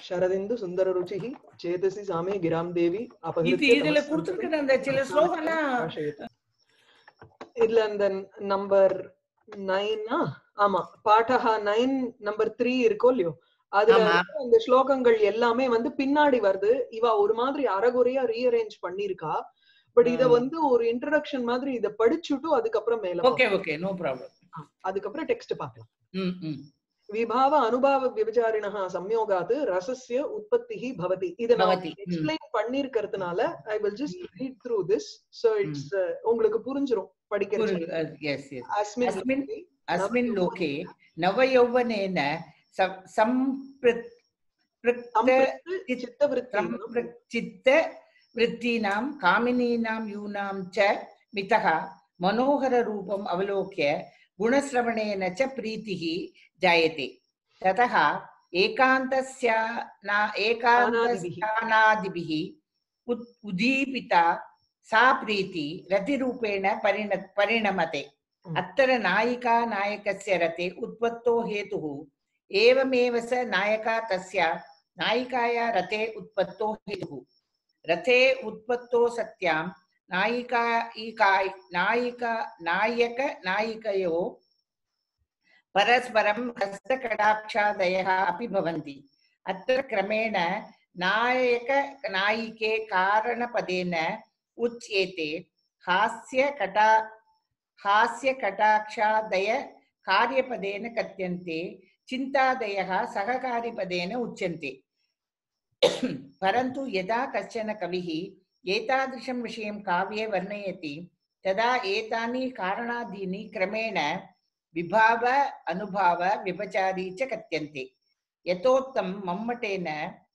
ಶರದಿಂದು ಸುಂದರ ರುಚಿ ಚೇತಸಿ ಸಾಮೆ ಗಿರಾಂ ದೇವಿ இது ಅಪಹೃತ್ಯ இதுல ತಮಸ್ಸಂತತಂ கொடுத்திருக்கிற அந்த சில ஸ்லோகம்லாம் ಭಾಷಯತ. இதுல அந்த நம்பர் நைனா ஆமா பாடஹா நைன் நம்பர் த்ரீ இருக்கோ இல்லையோ அதுல ஆமா. வந்து அந்த ஸ்லோகங்கள் எல்லாமே வந்து பின்னாடி வருது இவ ஒரு மாதிரி அறகுறையா ரீஅரேஞ்ச் பண்ணிருக்கா பட் இத ம். வந்து ஒரு இன்ட்ரடக்ஷன் மாதிரி இத படிச்சுட்டு அதுக்கப்புறம் மேல ஓகே ஓகே நோ ப்ராப்ளம் பார்க்கலாம். அதுக்கப்புறம் டெக்ஸ்ட் பார்க்கலாம் ம் ம் விபாவ அனுபாவ விபச்சாரிணः சம்யோகாத் ரசஸ்ய உற்பத்திஹி பவதி இத நான் பவதி. ம். எக்ஸ்பிளைன் பண்ணிருக்கிறதுனால I will just read through this so it's உங்களுக்கு புரிஞ்சிரும் படிக்கிறது எஸ் எஸ் அஸ்மின் अस्मिन् லோகே अस्मिन् लोके नवयौवनेन सं- सम्पृ- पृक्त சம்பிருத்து சித்தவிருத்தி सम्पृक्चित्तवृत्तीनां कामिनीनां यूनां च मितः मनोहररूपम् अवलोक्य गुणश्रवणेन च प्रीतिः जायते ततः एकान्तस्य ना- एकान्तस्थानादिभिः उत्- उद्दीपिता सा प्रीति रतिरूपेण परिण परिणमते Mm. अत्र नायिका नायकस्य रते उत्पत्तो हेतुः एवमेव स नायका तस्य नायिकाया रते उत्पत्तो हेतुः रथे उत्पत्तो सत्यां नायिका ईका नायिका नायक नायिकयो परस्परं हस्तकटाक्षादयः अपि भवन्ति अत्र क्रमेण नायक नायिके कारणपदेन उच्येते हास्यकटा हास्यकटाक्षादय कार्यपदेन कथ्यन्ते चिन्तादयः सहकारिपदेन उच्यन्ते परन्तु यदा कश्चन कविः एतादृशं विषयं काव्ये वर्णयति तदा एतानि कारणादीनि क्रमेण विभाव अनुभाव व्यभचारी च कथ्यन्ते यथोक्तं मम्मटेन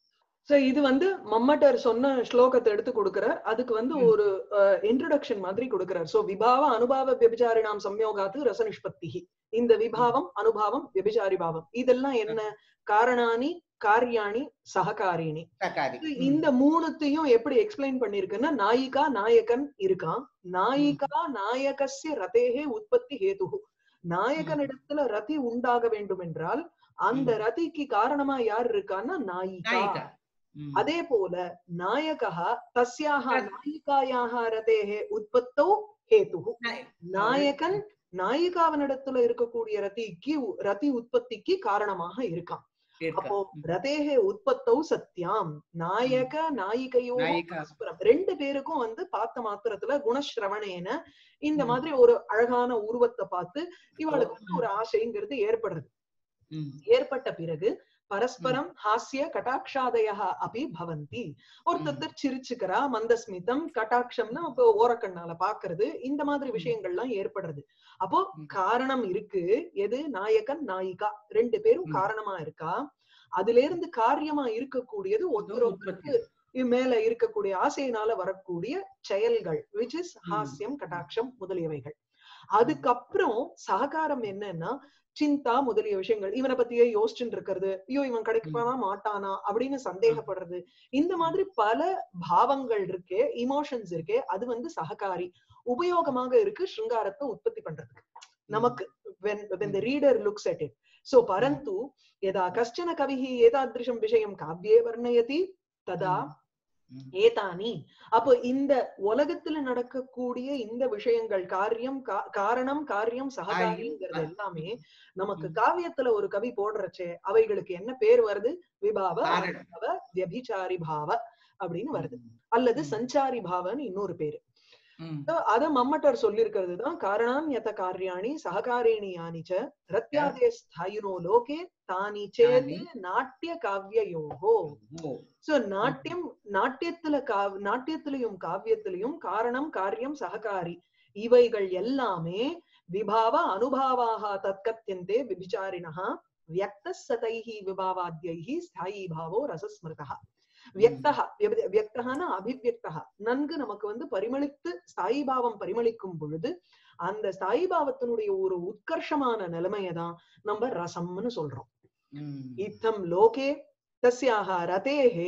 சோ இது வந்து மம்மட்டர் சொன்ன ஸ்லோகத்தை எடுத்து கொடுக்கிற அதுக்கு வந்து ம். ஒரு இன்ட்ரோடக்ஷன் மாதிரி கொடுக்கிறார் சோ விபாவ அனுபாவ விபச்சாரிணாம் சம்யோகாத்து ரச நிஷ்பத்திஹி இந்த விபாவம் அனுபாவம் விபச்சாரி பாவம் இதெல்லாம் என்ன காரணானி காரியாணி சககாரிணி सकारि இது இந்த மூணுத்தையும் எப்படி எக்ஸ்பிளைன் பண்ணிருக்குன்னா நாயிகா நாயகன் இருக்கான் நாயிகா நாயகஸ்ய ரதேகே உற்பத்தி ஹேதுகு நாயகனிடத்துல ரதி உண்டாக வேண்டும் என்றால் அந்த ம். ரதிக்கு காரணமா யார் இருக்கான்னா நாயிகா नायिका ம். அதே போல நாயகः தஸ்யாः ரத்- நாயிகாயாः ரதேः உற்பத்தௌ ஹேதுः நாய- நாயகன் நாயிகாவனிடத்துல இருக்கக்கூடிய ரதிக்கு ரதி உற்பத்திக்கு காரணமாக இருக்கான் இருக்கா. அப்போ ம். ரதேஹே உற்பத்தௌ சத்யாம் நாயக நாயிகையோ நாயிகா. பரஸ்பரம் ரெண்டு பேருக்கும் வந்து பார்த்த மாத்திரத்துல குணஸ்ரவணேன இந்த ம். மாதிரி ஒரு அழகான உருவத்தை பார்த்து இவளுக்கு வந்து ஒரு ஆசைங்கிறது ஏற்படுறது ம். ஏற்பட்ட பிறகு பரஸ்பரம் ஹாஸ்ய கட்டாட்சாதயா அபி பவந்தி ஒருத்தர் சிரிச்சுக்கிறா மந்தஸ்மிதம் கட்டாட்சம்னா இப்போ ஓரக்கண்ணால பாக்குறது இந்த மாதிரி ம். விஷயங்கள்லாம் ஏற்படுறது அப்போ ம். காரணம் இருக்கு எது நாயகன் நாயிகா ரெண்டு பேரும் ம். காரணமா இருக்கா அதுல இருந்து காரியமா இருக்கக்கூடியது ஒருத்தர் உற்பத்தி. ஒருத்தருக்கு மேல இருக்கக்கூடிய ஆசையினால வரக்கூடிய செயல்கள் விச் இஸ் ம். ஹாஸ்யம் கட்டாட்சம் முதலியவைகள் அதுக்கப்புறம் சககாரம் என்னன்னா சிந்தா முதலிய விஷயங்கள் இவனை பத்தியே யோசிச்சுட்டு இருக்கிறது ஐயோ இவன் கிடைப்பானா மாட்டானா அப்படின்னு சந்தேகப்படுறது இந்த மாதிரி பல பாவங்கள் இருக்கே இமோஷன்ஸ் இருக்கே அது வந்து சககாரி உபயோகமாக இருக்கு சிருங்காரத்தை உற்பத்தி பண்றதுக்கு நமக்கு when when the reader looks at it so பரந்து यदा कश्चन कविः एतादृशं विषयं काव्ये वर्णयति तदा ம். ஏதானி அப்போ இந்த உலகத்துல நடக்கக்கூடிய இந்த விஷயங்கள் காரியம் கா- காரணம் காரியம் சககாரிங்கிறது காரியம், எல்லாமே நமக்கு ம். காவியத்துல ஒரு கவி போடுறச்சே அவைகளுக்கு என்ன பேர் வருது விபாவ காரணம். அனுபவ வியபிச்சாரி பாவ அப்படின்னு வருது ம். அல்லது ம். சஞ்சாரி பாவன்னு இன்னொரு பேரு ம். So, அத மம்மட்டர் சொல்லிருக்கிறது தான் காரணான்யத காரியாணி சககாரேணி யானிச்ச ரத்யாதே ஸ்தாயினோ லோகே தானி சேதி நாட்டிய காவியயோகோ ஓ. சோ நாட்டியம் நாட்டியத்துல காவ் நாட்டியத்திலையும் காவியத்திலையும் காரணம் காரியம் சககாரி இவைகள் எல்லாமே விபாவ அனுபாவாக தற்கத்தியந்தே விபிச்சாரிணா வியக்த சதைஹி விபாவாத்யைஹி ஸ்தாயி பாவோ ரசஸ்மிருதா வியக்தः வியப- வியக்தஹான அபிவியக்தः நன்கு நமக்கு வந்து பரிமளித்து ஸ்தாயி பாவம் பரிமளிக்கும் பொழுது அந்த ஸ்தாயி பாவத்தினுடைய ஒரு உத்கர்ஷமான நிலைமையை தான் நம்ம ரசம்னு சொல்றோம் ம். இத்தம் லோகே தஸ்யாக ரதேஹே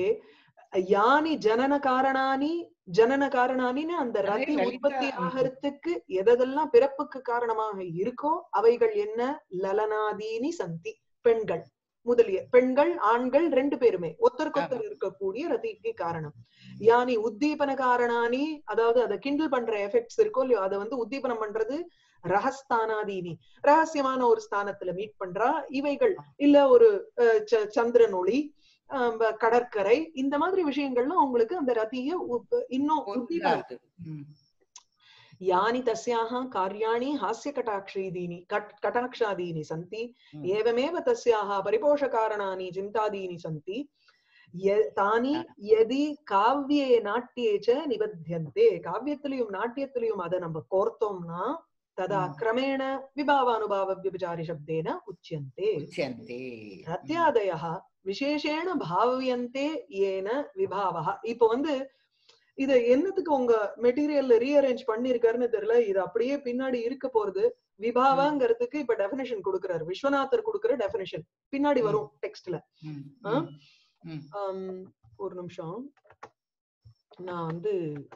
யானி ஜனன காரணானி ஜனன காரணானின்னு அந்த அதே ரதி லலிதா, உற்பத்தி ம். ஆகிறதுக்கு எதெல்லாம் பிறப்புக்கு காரணமாக இருக்கோ அவைகள் என்ன லலனாதீனி சந்தி பெண்கள் முதலிய பெண்கள் ஆண்கள் ரெண்டு பேருமே ஒருத்தருக்கொத்தர் இருக்கக்கூடிய ரதிக்கு காரணம் யானி உத்தீபன காரணானி அதாவது அதை கிண்டில் பண்ற எஃபெக்ட்ஸ் இருக்கோ இல்லையோ அதை வந்து உத்தீபனம் பண்றது ரகஸ்தானாதீனி ரகசியமான ஒரு ஸ்தானத்துல மீட் பண்றா இவைகள் இல்ல ஒரு அஹ், ச- சந்திரன் ஒளி ஆஹ், வ- கடற்கரை இந்த மாதிரி விஷயங்கள்லாம் உங்களுக்கு அந்த ரதிய உப்- இன்னும் உத்தீபனம் இருக்கு. ம். यानि तस्याः कार्याणि हास्यकटाक्षीदीनि कट कटाक्षादीनि सन्ति ம். एवमेव तस्याः परिपोषकारणानि चिन्तादीनि सन्ति य- तानि यदि काव्ये नाट्ये च निबध्यन्ते காவியத்திலையும் நாட்டியத்திலையும் அதை நம்ம கோர்த்தோம்னா ததா ம். கிரமேண விபாவானுபாவ விபச்சாரி சப்தேன உச்சியந்தே உச்சியந்தே ரத்யாதயः விசேஷேண பாவயந்தே ஏன விபாவः இப்போ வந்து இத என்னத்துக்கு உங்க மெட்டீரியல்ல ரீஅரேஞ்ச் பண்ணிருக்காருன்னு தெரியல இது அப்படியே பின்னாடி இருக்க போறது விபாவாங்கிறதுக்கு இப்ப டெபினிஷன் கொடுக்கிறாரு விஸ்வநாதர் கொடுக்கிற டெபினிஷன் பின்னாடி ம். வரும் டெக்ஸ்ட்ல ம். ஆ? ம். ம். ஒரு நிமிஷம் நான் வந்து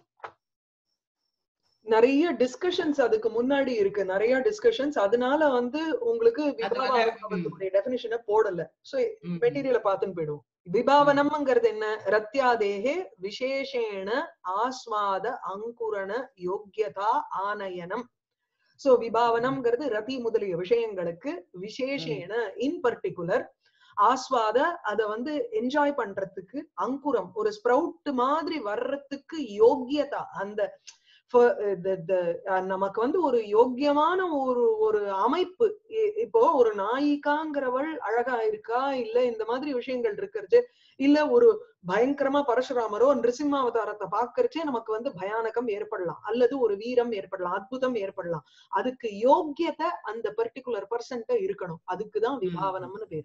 நிறைய டிஸ்கஷன்ஸ் அதுக்கு முன்னாடி இருக்கு நிறைய டிஸ்கஷன்ஸ் அதனால வந்து உங்களுக்கு விபாவ அதனால, அனுபவத்துடைய டெபினிஷனை போடல சோ ம். மெட்டீரியலை பார்த்துன்னு போயிடுவோம் விபாவனம்ங்கிறது என்ன ரத்யாதேகே விசேஷேண ஆஸ்வாத அங்குரண யோக்கியதா ஆனயனம் சோ விபாவனம்ங்கிறது ரதி முதலிய விஷயங்களுக்கு விசேஷேண இன் பர்டிகுலர் ஆஸ்வாத அத வந்து என்ஜாய் பண்றதுக்கு அங்குரம் ஒரு ஸ்ப்ரவுட் மாதிரி வர்றதுக்கு யோக்கியதா அந்த for, uh, the- the- uh, நமக்கு வந்து ஒரு யோக்கியமான ஒரு ஒரு அமைப்பு இ- இப்போ ஒரு நாயிகாங்கிறவள் அழகா இருக்கா இல்ல இந்த மாதிரி விஷயங்கள் இருக்கிறது இல்ல ஒரு பயங்கரமா பரசுராமரோ நிருசிம்மாவதாரத்தை பாக்குறச்சே நமக்கு வந்து பயானகம் ஏற்படலாம் அல்லது ஒரு வீரம் ஏற்படலாம் அற்புதம் ஏற்படலாம் அதுக்கு யோக்கியத்தை அந்த பர்டிகுலர் பர்சன்ட்ட இருக்கணும் அதுக்குதான் விபாவனம்னு பேரு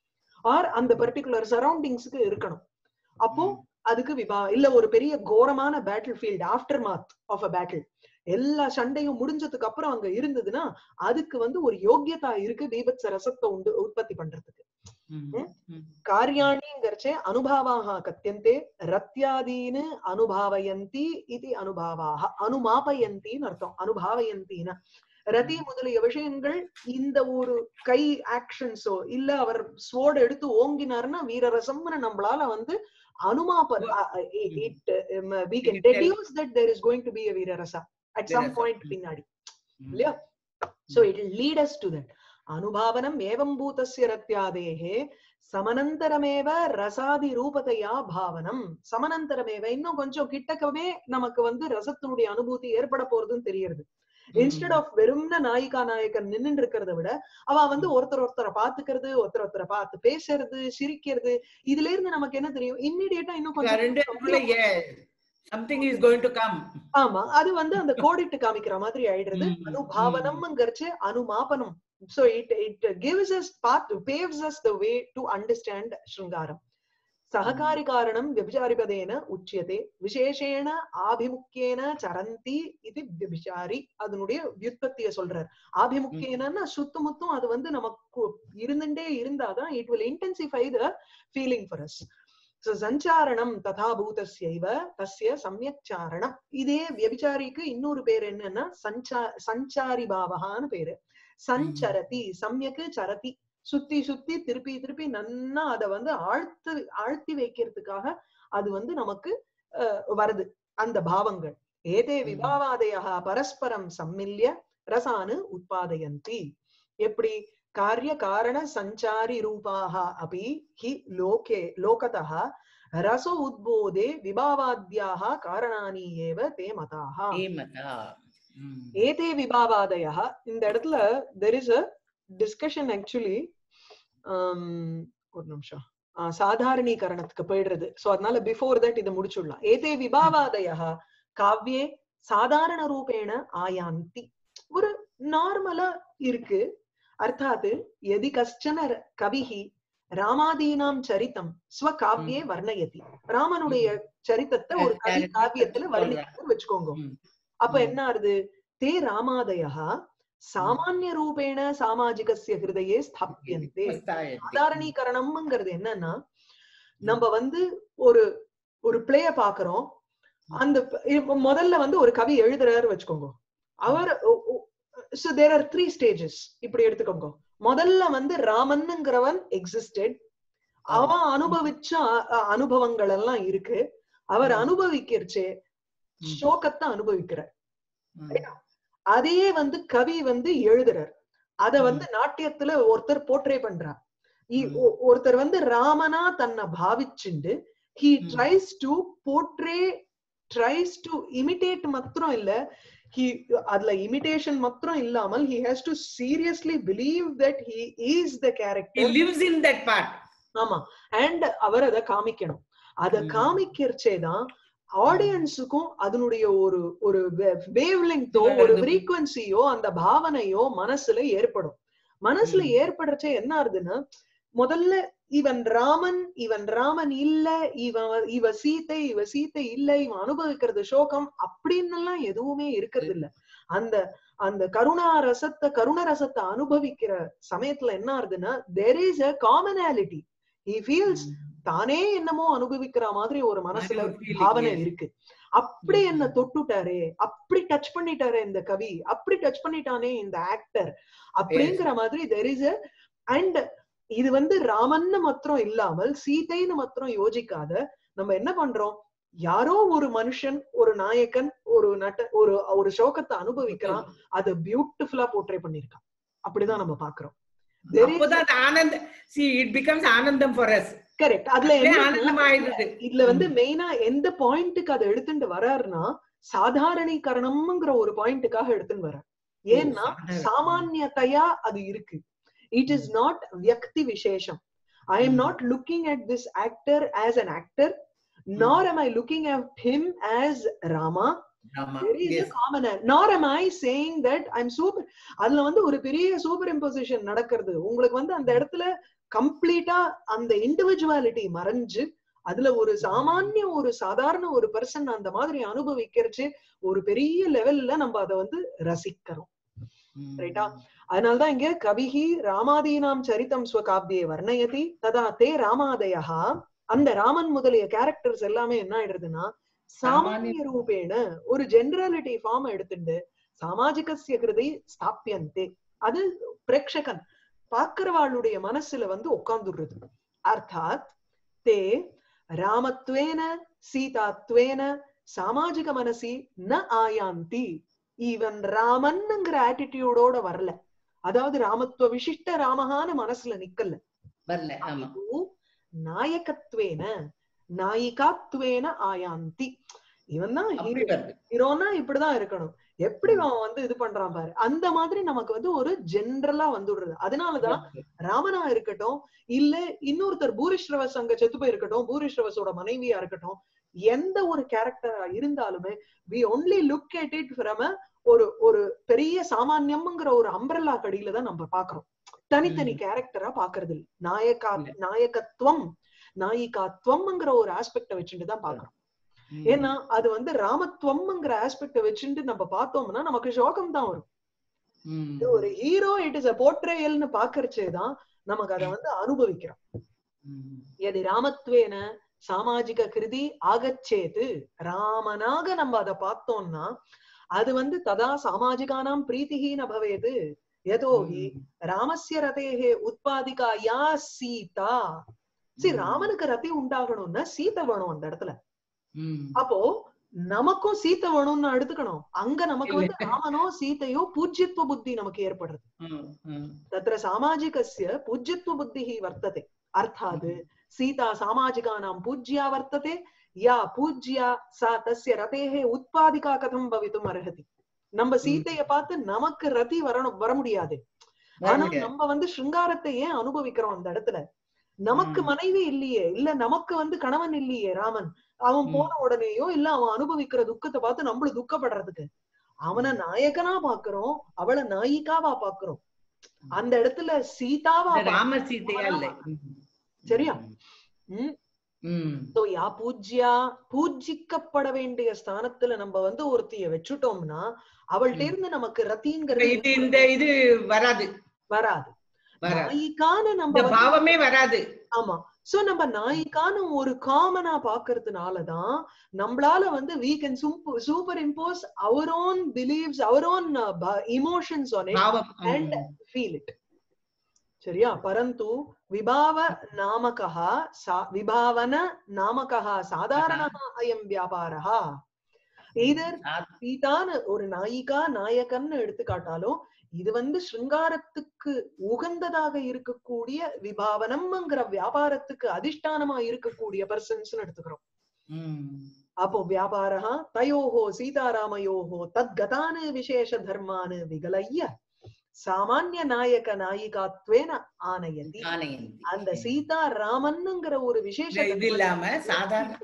ஆர் அந்த பர்டிகுலர் சரௌண்டிங்ஸ்க்கு இருக்கணும் அப்போ அதுக்கு விபா இல்ல ஒரு பெரிய கோரமான battlefield aftermath of a battle எல்லா சண்டையும் முடிஞ்சதுக்கு அப்புறம் அங்க இருந்ததுன்னா அதுக்கு வந்து ஒரு யோக்கியதா இருக்கு தீபத்ச ரசத்தை உண்டு உற்பத்தி பண்றதுக்கு ம். ம். कार्याणीङ्गर्चे अनुभावाः कथ्यन्ते रत्यादीन् अनुभावयन्ति इति अनुभावाः अनुमापयन्तिன்னு அர்த்தம் அனுபாவயந்தின ரதி முதலிய விஷயங்கள் இந்த ஒரு கை ஆக்ஷன்ஸோ இல்ல அவர் ஸ்வோர்ட் எடுத்து ஓங்கினார்னா வீரரசம்னு நம்மளால வந்து அனுமாப it we can deduce that there is going to be a வீரரசா at some வீரரசம். point ம். பின்னாடி ம். இல்லையா so it will lead us to that அனுபாவனம் ஏவம் பூதஸ்ய ரத்யாதேகே சமனந்தரமேவ ரசாதி ரூபதையா பாவனம் சமனந்தரமேவ இன்னும் கொஞ்சம் கிட்டக்கவே நமக்கு வந்து ரசத்தினுடைய அனுபூதி ஏற்பட போறதுன்னு தெரியறது இன்ஸ்டெட் ஆஃப் வெறும்ன நாயிகா நாயகன் நின்னுட்டு இருக்கிறத விட அவ வந்து ஒருத்தர் ஒருத்தரை பாத்துக்கிறது ஒருத்தர் ஒருத்தரை பார்த்து பேசுறது சிரிக்கிறது இதுல இருந்து நமக்கு என்ன தெரியும் இம்மிடியேட்டா இன்னும் இந்த ரெண்டு இடத்துல, கொஞ்சம் yes, something is going to come. ஆமா அது வந்து அந்த கோடிட்டு காமிக்கிற மாதிரி ஆயிடுறது ம், ம், அனுபாவனம்ங்கிறச்சு அனுமாபனம் so it it gives us path paves us the way to understand shringaram சககாரி காரணம் விபச்சாரிபதேன உச்சியதே விசேஷேன ஆபிமுக்கியேன சரந்தி இது விபச்சாரி அதனுடைய வியுற்பத்திய சொல்றார் ஆபிமுக்கியேனா சுத்தமுத்தும் அது வந்து நமக்கு இருந்துட்டே இருந்தாதான் it will intensify the feeling for us So, சஞ்சாரணம் ததா பூதஸ்யைவ தஸ்ய சமயக் சாரணம் இதே வியபிச்சாரிக்கு இன்னொரு பேர் என்னன்னா சஞ்சா சஞ்சாரி பாவகான்னு பேரு சஞ்சரதி சமயக்கு சரதி சுத்தி சுத்தி திருப்பி திருப்பி நன்னா அத வந்து ஆழ்த்து ஆழ்த்தி வைக்கிறதுக்காக அது வந்து நமக்கு அஹ், வருது அந்த பாவங்கள் ஏதே ம். விபாவாதயா பரஸ்பரம் சம்மில்ய ரசானு உத்பாதயந்தி எப்படி कार्य कारण संचारी रूपाः अपि हि लोके लोकतः रसो उद्बोधे विभावाद्याः कारणानि एव ते मताः ஏமதா. ம். ஏதே விபாவாதயः இந்த இடத்துல there is a discussion actually um, ஒரு நிமிஷம் ஆஹ் சாதாரணீகரணத்துக்கு போயிடுறது சோ அதனால பிஃபோர் தட் இதை முடிச்சுடலாம் ஏதே விபாவாதயः காவ்யே சாதாரண ரூபேண ஆயாந்தி ஒரு நார்மலா இருக்கு அர்த்தாத் எதி கஷ்டன ர- கவிஹி ராமாதீனாம் சரித்தம் ஸ்வகாவ்யே வர்ணயதி ராமனுடைய சரித்தத்தை ஒரு கவி Character காவியத்துல சொல்றாங்க. வர்ணிக்கிறான்னு வச்சுக்கோங்க ம். அப்ப ம். என்ன ஆறுது தே ராமாதயः சாமானிய ரூபேண சாமாஜிகஸ்ய ஹிருதயே ஸ்தாபியந்தே உபஸ்தாயந்தி. சாதாரணீகரணம்ங்கிறது என்னன்னா நம்ம வந்து ஒரு ஒரு பிளேய பாக்குறோம் அந்த ப- இப்ப முதல்ல வந்து ஒரு கவி எழுதுறாரு வச்சுக்கோங்க அவர் so there are three stages இப்படி எடுத்துக்கோங்க முதல்ல வந்து ராமன்ங்கிறவன் எக்ஸிஸ்டட் அவன் அனுபவிச்ச அ- அ- அனுபவங்கள் எல்லாம் இருக்கு அவர் ம். அனுபவிக்கிறச்சே ம். சோகத்தை அனுபவிக்கிறார் ம். அதே வந்து கவி வந்து எழுதுறார் அத வந்து நாட்டியத்துல ஒருத்தர் போர்ட்ரே பண்றார் இ- ம். ஒ- ஒருத்தர் வந்து ராமனா தன்னை பாவிச்சுண்டு he hmm. Tries to portray tries to imitate மாத்திரம் இல்ல ஹி அதுல இமிடேஷன் மாத்திரம் இல்லாமல் he has to seriously believe that he is the He character lives in that part. ஆமா அண்ட் அவர் அத காமிக்கணும் அத ம். காமிக்கிறச்சேதான் ஆடியன்ஸுக்கும் அதனுடைய ஒரு ஒரு வேவ் லெங்தோ ஒரு அது- ஃப்ரீக்வன்சியோ அந்த பாவனையோ மனசுல ஏற்படும் மனசுல ம். ஏற்படுறச்சே என்ன ஆகுதுன்னா முதல்ல இவன் ராமன் இவன் ராமன் இல்ல இவன் இவ சீத்தை இவ சீத்தை இல்ல இவன் அனுபவிக்கிறது சோகம் அப்படின்னு எல்லாம் எதுவுமே இருக்கிறது இல்ல அந்த அந்த கருணா ரசத்தை கருண ரசத்தை அனுபவிக்கிற சமயத்துல என்ன ஆகுதுன்னா there is a commonality he feels தானே என்னமோ அனுபவிக்கிற மாதிரி ஒரு மனசுல ஒரு feeling, பாவனை yes. இருக்கு அப்படி ம். என்ன தொட்டுட்டாரே அப்படி டச் பண்ணிட்டாரே இந்த கவி அப்படி டச் பண்ணிட்டானே இந்த ஆக்டர் அப்படிங்கிற மாதிரி தெர் இஸ் அண்ட் இது வந்து ராமன்னு மாத்திரம் இல்லாமல் சீதைன்னு மாத்திரம் யோசிக்காத நம்ம என்ன பண்றோம் யாரோ ஒரு மனுஷன் ஒரு நாயகன் ஒரு நட்ட ஒரு ஒரு சோகத்தை அனுபவிக்கிறான் அது பியூட்டிஃபுல்லா போர்ட்ரே பண்ணிருக்கான் அப்படிதான் நம்ம பாக்குறோம் There is- அப்போதான் அது ஆனந்த see it becomes ஆனந்தம் for us கரெக்ட் அதுல அப்படியே என்ன ஆனந்தம் ஆயிடுது இதுல வந்து மெயினா எந்த பாயிண்ட்டுக்கு அதை எடுத்துட்டு வர்றாருன்னா சாதாரணீகரணம்ங்கிற ஒரு பாயிண்ட்டுக்காக எடுத்துன்னு வர்றார் ஏன்னா சாதாரண- சாமானியத்தையா அது இருக்கு இட் இஸ் நாட் வியக்தி விசேஷம் I am hmm. Not looking at this actor as an actor nor am I looking at him as Rama ஆமா there is a yes common nor am i saying that i'm super அதுல வந்து ஒரு பெரிய super imposition நடக்கிறது உங்களுக்கு வந்து அந்த இடத்துல கம்ப்ளீட்டா அந்த இண்டிவிஜுவாலிட்டி மறைஞ்சு அதுல ஒரு சாமானிய ஒரு சாதாரண ஒரு பர்சன் அந்த மாதிரி அனுபவிக்கிறச்சு ஒரு பெரிய லெவல்ல நம்ம அதை வந்து ரசிக்கிறோம் ம். ரைட்டா? அதனாலதான் இங்க கவிஹி ராமாதீனாம் சரிதம் ஸ்வகாப்தியே வர்ணயதி ததா தே ராமாதயா அந்த ராமன் முதலிய கேரக்டர்ஸ் எல்லாமே என்ன ஆயிடுறதுன்னா சாமானிய ரூபேண ஒரு ஜெனரலிட்டி ஃபார்ம் எடுத்துட்டு சாமாஜிகசிய கிருதி ஸ்தாபியந்தே அது பிரேக்ஷகன் பாக்குறவாளுடைய மனசுல வந்து உட்கார்ந்துடுறது அர்த்தாத் தே ராமத்வேன சீதாத்வேன சாமாஜிக மனசி ந ஆயாந்தி ஈவன் ராமன்ங்கிற ஆட்டிடியூடோட வரல அதாவது ராமத்துவ விசிஷ்ட ராமகான மனசுல நிக்கல வரல ஆமா ಇದು ನಾಯಕತ್ವೇನ நாயிகாத்வேன ஆயாந்தி இவன் தான் அப்படி வருது ஹீரோனா இப்படிதான் இருக்கணும் எப்படி அவன் வந்து இது பண்றான் பாரு அந்த மாதிரி நமக்கு வந்து ஒரு ஜென்ரலா வந்துடுறது அதனாலதான் ராமனா இருக்கட்டும் இல்ல இன்னொருத்தர் பூரிஸ்ரவஸ் அங்க செத்து போயிருக்கட்டும் பூரிஸ்ரவஸோட மனைவியா இருக்கட்டும் எந்த ஒரு கேரக்டரா இருந்தாலுமே we only look at it from a ஒரு ஒரு பெரிய சாமானியம்ங்கிற ஒரு அம்பரல்லா கடியில தான் நம்ம பாக்குறோம் தனித்தனி ம். கேரக்டரா பாக்குறது இல்ல நாயகா இல்ல. நாயகத்துவம் நாயிகாத்துவம்ங்கிற ஒரு ஆஸ்பெக்ட வச்சுட்டு தான் பாக்குறோம் ம். ஏன்னா அது வந்து ராமத்துவம்ங்கிற ஆஸ்பெக்ட வச்சுட்டு நம்ம பார்த்தோம்னா நமக்கு சோகம் தான் வரும் ம். இது ஒரு ஹீரோ இட் இஸ் அ போர்ட்ரேயல்னு பாக்குறச்சேதான் நமக்கு அதை வந்து அனுபவிக்கிறோம் ம். எது ராமத்வேன சாமாஜிக கிருதி ஆகச்சேது ராமனாக நம்ம அதை பார்த்தோம்னா அது வந்து ததா சாமாஜிகானாம் பிரீத்திஹி ந பவேது யதோஹி ராமஸ்ய ரதேஹே உத்பாதிகா யா சீதா சரி ம். ராமனுக்கு ரதி உண்டாகணும்னா சீதை வேணும் அந்த இடத்துல ம். அப்போ நமக்கும் சீத்தை வேணும்னு எடுத்துக்கணும் அங்க நமக்கு வந்து ராமனோ சீதையோ பூஜ்யத்துவ புத்தி நமக்கு ஏற்படுறது ம். ம். तत्र सामाजिकस्य पूज्यत्वबुद्धिः वर्तते अर्थात् सीता सामाजिकानां पूज्या वर्तते या पूज्या सा तस्य रतेः उत्पादिका कथं भवितुम् अर्हति நம்ம சீதைய பார்த்து நமக்கு ரதி வரணும் வர முடியாது ஆனா வரல. நம்ம வந்து சிருங்காரத்தை ஏன் அனுபவிக்கிறோம் அந்த இடத்துல நமக்கு ம். மனைவி இல்லையே இல்ல நமக்கு வந்து கணவன் இல்லையே ராமன் அவன் ம். போன உடனேயோ இல்ல அவன் அனுபவிக்கிற துக்கத்தை பார்த்து நம்மளும் துக்கப்படுறதுக்கு அவனை நாயகனா பாக்குறோம் அவளை நாயிகாவா பாக்குறோம் அந்த இடத்துல சீதாவா இந்த பாக்குறோம். ராம சீதையா இல்ல ம். சரியா? ம். ம். So, யா பூஜ்யா பூஜிக்கப்பட வேண்டிய ஸ்தானத்துல நம்ம வந்து ஒருத்திய வச்சுட்டோம்னா அவள்கிட்ட ம். இருந்து நமக்கு இது ரத்திங்கிறது இந்த இது வராது வராது வராது நாயிக்கான நம்ம இந்த வந்து- பாவமே வராது ஆமா சோ நம்ம நாயிக்கான ஒரு காமனா பாக்குறதுனாலதான் நம்மளால வந்து we can superimpose our own believes our own emotions on it பாவம் And- ம். ஃபீல் இட் சரியா பரந்து விபாவ நாமகः சா விபாவன நாமகः சாதாரணः அயம் வியாபாரः இதர் சீதான்னு ஒரு நாயிகா நாயகன்னு எடுத்துக்காட்டாலும் இது வந்து சிருங்காரத்துக்கு உகந்ததாக இருக்கக்கூடிய விபாவனம்ங்கிற வியாபாரத்துக்கு அதிஷ்டானமா இருக்கக்கூடிய பர்சன்ஸ் எடுத்துக்கிறோம் ம். அப்போ வியாபாரः தயோः சீதாராமயோः தத்கதான விசேஷ தர்மான் விகலய்ய சாமானிய நாயக நாயிகாத்வேன ஆனயதி ஆனயந்தி. அந்த சீதா ராமன்ங்கிற ஒரு விசேஷ இது இல்லாம சாதாரண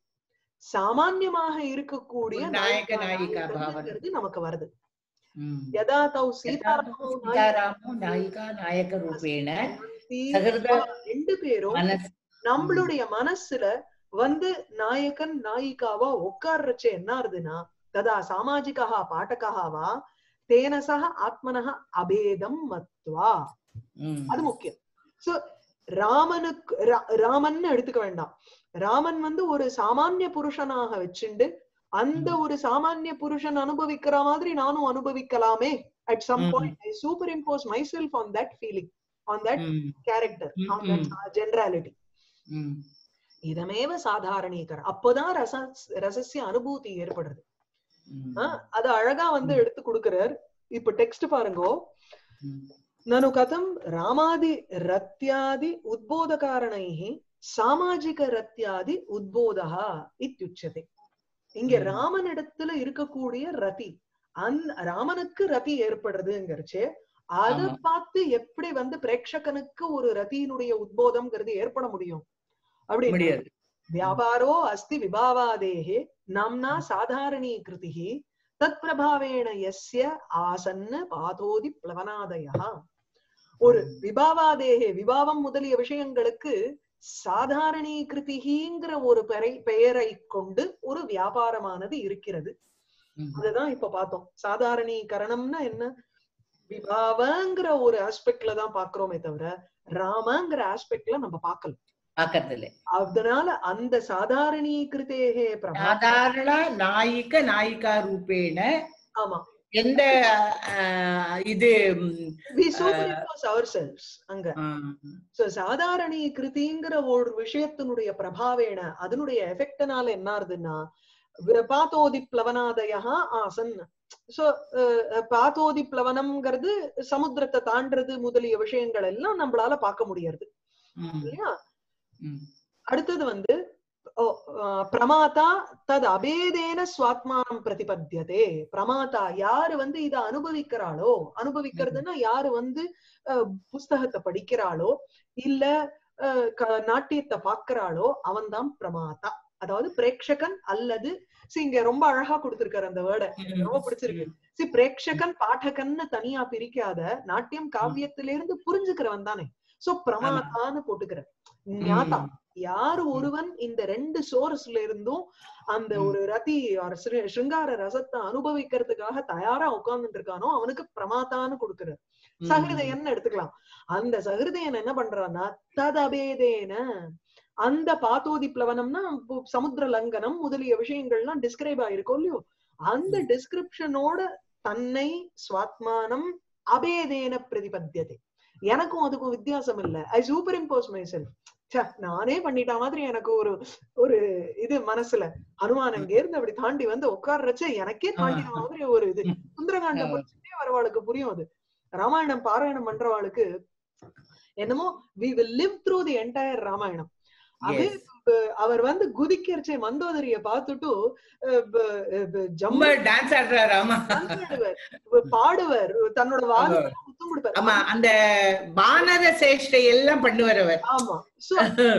சாமான்யமாக இருக்கக்கூடிய ஒரு நாயக நாயிகா நாயிகா நாயகன்ங்கிறது நமக்கு வருது ம். யதா தௌ சீதாராமோ சீதாராமோ நாயிகா நாயக ரூபேண நாயகி சகிருத ரெண்டு பேரும் மனஸ் நம்மளுடைய மனசுல வந்து நாயகன் நாயிகாவா உட்கார்றச்ச என்ன ஆறுதுன்னா ததா சாமாஜிகா பாட்டகாவா தேன சக ஆத்மனக அபேதம் மத்வா ம். அது முக்கியம் சோ ராமனுக்கு ரா- ராமன்னு எடுத்துக்க வேண்டாம் ராமன் வந்து ஒரு சாமானிய புருஷனாக வச்சுண்டு அந்த ஒரு சாமானிய புருஷன் அனுபவிக்கிற மாதிரி நானும் அனுபவிக்கலாமே at some hmm. Point I superimpose myself on that feeling on that hmm. Character hmm, on that generality ம். இதமேவ சாதாரணீகர் அப்போதான் ரச ரசசிய அனுபூதி ஏற்படுறது ம். ஆ, அத அழகா வந்து ம். எடுத்து கொடுக்கிறார் இப்ப டெக்ஸ்ட் பாருங்கோ ம். நனு கதம் ராமாதி ரத்யாதி உத்போதகாரணைः சாமாஜிக ரத்யாதி உத்போதா இத்யுச்சதே இங்க ம். ராமனிடத்துல இருக்கக்கூடிய ரதி அந் ராமனுக்கு ரதி ஏற்படுறதுங்கிறச்சு அத ஆமா. பார்த்து எப்படி வந்து பிரேட்சகனுக்கு ஒரு ரதியினுடைய உத்போதம்ங்கிறது ஏற்பட முடியும் அப்படி முடியாது व्यापारो अस्ति विभावादेः नाम्ना साधारणीकृतिः तत्प्रभावेण यस्य आसन्न पातोதி प्लवनादयः ஒரு விபாவாதேகே விபாவம் முதலிய விஷயங்களுக்கு சாதாரணீகிருதிங்கிற ஒரு பெறை பெயரை கொண்டு ஒரு வியாபாரமானது இருக்கிறது ம். அதுதான் இப்ப பார்த்தோம் சாதாரணீகரணம்னா என்ன விபாவங்கிற ஒரு ஆஸ்பெக்ட்ல தான் பாக்குறோமே தவிர ராமங்கிற ஆஸ்பெக்ட்ல நம்ம பார்க்கல பாக்கறதில்ல அதனால அந்த சாதாரணீகிருத்தேகே பிரபா சாதாரண நாயிக நாயிகா ரூபேண ஆமா எந்த அஹ், இது ம், we superimpose ourselves அங்க ஆஹ், சோ சாதாரணீகிருதிங்கிற ஒரு விஷயத்தினுடைய பிரபாவேன அதனுடைய எஃபெக்ட்னால என்ன ஆகுதுன்னா பாத்தோதி பிளவனாதயா ஆசன் சோ பாத்தோதி பிளவனம்ங்கிறது சமுத்திரத்தை தாண்டறது முதலிய விஷயங்கள் எல்லாம் நம்மளால பார்க்க முடியாது ம், இல்லையா ம், அடுத்தது வந்து ஓ, அஹ், பிரமாதா தது அபேதேன சுவாத்மானம் பிரதிபத்தியதே பிரமாதா யாரு வந்து இத அனுபவிக்கிறாளோ அனுபவிக்கிறதுன்னா யாரு வந்து அஹ், புஸ்தகத்தை படிக்கிறாளோ இல்ல அஹ், க- நாட்டியத்தை பாக்குறாளோ அவன்தான் பிரமாதா அதாவது பிரேக்ஷகன் அல்லது see இங்க ரொம்ப அழகா கொடுத்திருக்காரு அந்த வேர்டை எனக்கு ரொம்ப பிடிச்சிருக்கு சி பிரேக்ஷகன் பாடகன்னு தனியா பிரிக்காத நாட்டியம் காவியத்திலிருந்து புரிஞ்சுக்கிறவன் தானே சோ பிரமாதான்னு போட்டுக்கிற ஞாதா யார் ஒருவன் இந்த ரெண்டு சோர்ஸ்ல இருந்தும் அந்த ம். ஒரு ரதி or சிரு- சிருங்கார ரசத்தை அனுபவிக்கிறதுக்காக தயாரா உட்கார்ந்துட்டு இருக்கானோ அவனுக்கு பிரமாதான்னு கொடுக்கிறார் ம், சகிருதயன் எடுத்துக்கலாம் அந்த சகிருதயன் என்ன பண்றான்னா ததபேதேன அந்த பாத்தோதி பிளவனம்னா பு- சமுத்திர லங்கனம் முதலிய விஷயங்கள்லாம் டிஸ்கிரைப் ஆயிருக்கும் இல்லையோ அந்த டிஸ்கிரிப்ஷனோட தன்னை சுவாத்மானம் அபேதேன பிரதிபத்தியதே எனக்கும் அதுக்கும் வித்தியாசம் இல்ல I superimpose myself நானே பண்ணிட்ட மாதிரி எனக்கு ஒரு ஒரு இது மனசுல ஹனுமான் அங்க இருந்து அப்படி தாண்டி வந்து உட்கார்றச்ச எனக்கே தாண்டின மாதிரி ஒரு இது சுந்தரகாண்டம் ஆ. படிச்சுட்டே வரவாளுக்கு புரியும் அது ராமாயணம் பாராயணம் பண்றவாளுக்கு என்னமோ we will live through the entire Ramayanam அது Yes. அஹ், அவர் வந்து குதிக்கிறச்சே மந்தோதரிய பார்த்துட்டு அஹ், ப- அஹ், ப- ரொம்ப ஜம்மு டான்ஸ் ஆடுறாரு ஆமா ஆடுவார், பாடுவர் தன்னோட வால் ஆமா. முத்தம் கொடுப்பார் ஆமா அந்த வானர சேஷ்டை எல்லாம் பண்ணுவார் அவர் ஆமா சோ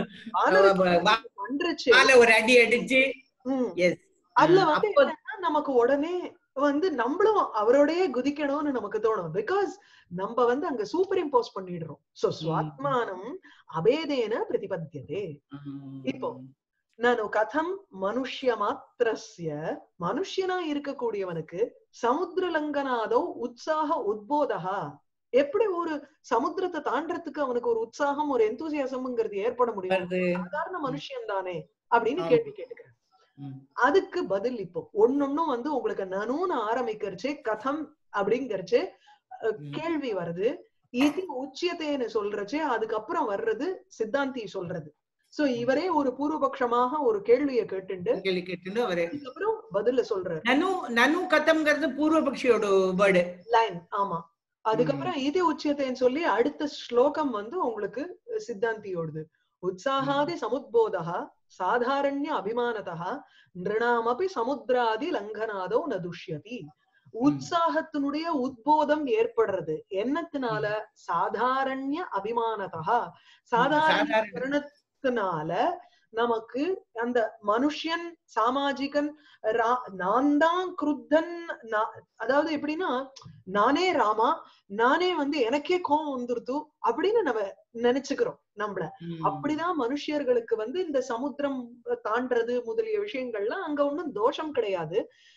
வா- பண்றச்சு வால ஒரு அடி அடிச்சு ம். எஸ் அதுல வந்து அப்போ என்னன்னா நமக்கு உடனே வந்து நம்மளும் அவரோடயே குதிக்கணும்னு நமக்கு தோணும் பிகாஸ் நம்ம வந்து அங்க சூப்பர் இம்போஸ் பண்ணிடுறோம் சோ சுவாத்மானம் அபேதேன பிரதிபத்தியதே இப்போ, நானு கதம் மனுஷ்ய மாத்திரஸ்ய மனுஷ்யனா இருக்கக்கூடியவனுக்கு சமுத்திர லங்கனாதோ உற்சாக உத்போதா எப்படி ஒரு சமுத்திரத்தை தாண்டறதுக்கு அவனுக்கு ஒரு உற்சாகம் ஒரு எந்தூசியாசம்ங்கிறது ஏற்பட முடியும் வருது சாதாரண மனுஷன் தானே அப்படின்னு ஆமா. கேள்வி கேட்டுக்கிறேன் ம். அதுக்கு பதில் இப்போ ஒன்னொன்னும் வந்து உங்களுக்கு நனூன்னு ஆரம்பிக்கிறச்சு கதம் அப்படிங்கறச்சு அஹ், ம். கேள்வி வருது இது உச்சியத்தைன்னு சொல்றச்சே அதுக்கப்புறம் வர்றது சித்தாந்தி சொல்றது சோ இவரே ஒரு பூர்வபக்ஷமாக ஒரு கேள்வியை கேட்டுண்டு கேள்வி கேட்டுன்னு அவரு அதுக்கப்புறம் பதில சொல்றாரு நனு நனு கதம்ங்கிறது பூர்வபக்ஷியோட வேர்டு லைன் ஆமா அதுக்கப்புறம் இது உச்சியத்தைன்னு சொல்லி அடுத்த ஸ்லோகம் வந்து உங்களுக்கு சித்தாந்தியோடது உற்சாகாதி சமுத்போதா சாதாரண்ய அபிமானதா நிருணாமபி சமுத்திராதி லங்கனாதோ ந துஷ்யதி உற்சாகத்தினுடைய உத்போதம் ஏற்படுறது என்னத்தினால சாதாரண்ய அபிமானதா சாதாரண சாதாரண- கரணத்தினால நமக்கு அந்த மனுஷன் சாமாஜிகன் ரா- நான் தான் குருத்தன் நா- அதாவது எப்படின்னா நானே ராமா நானே வந்து எனக்கே கோவம் வந்துருது அப்படின்னு நம்ம நினைச்சுக்கிறோம் நம்மள அப்படிதான் மனுஷியர்களுக்கு வந்து இந்த சமுத்திரம் தாண்டறது முதலிய விஷயங்கள்லாம் அங்க ஒண்ணும் தோஷம் கிடையாது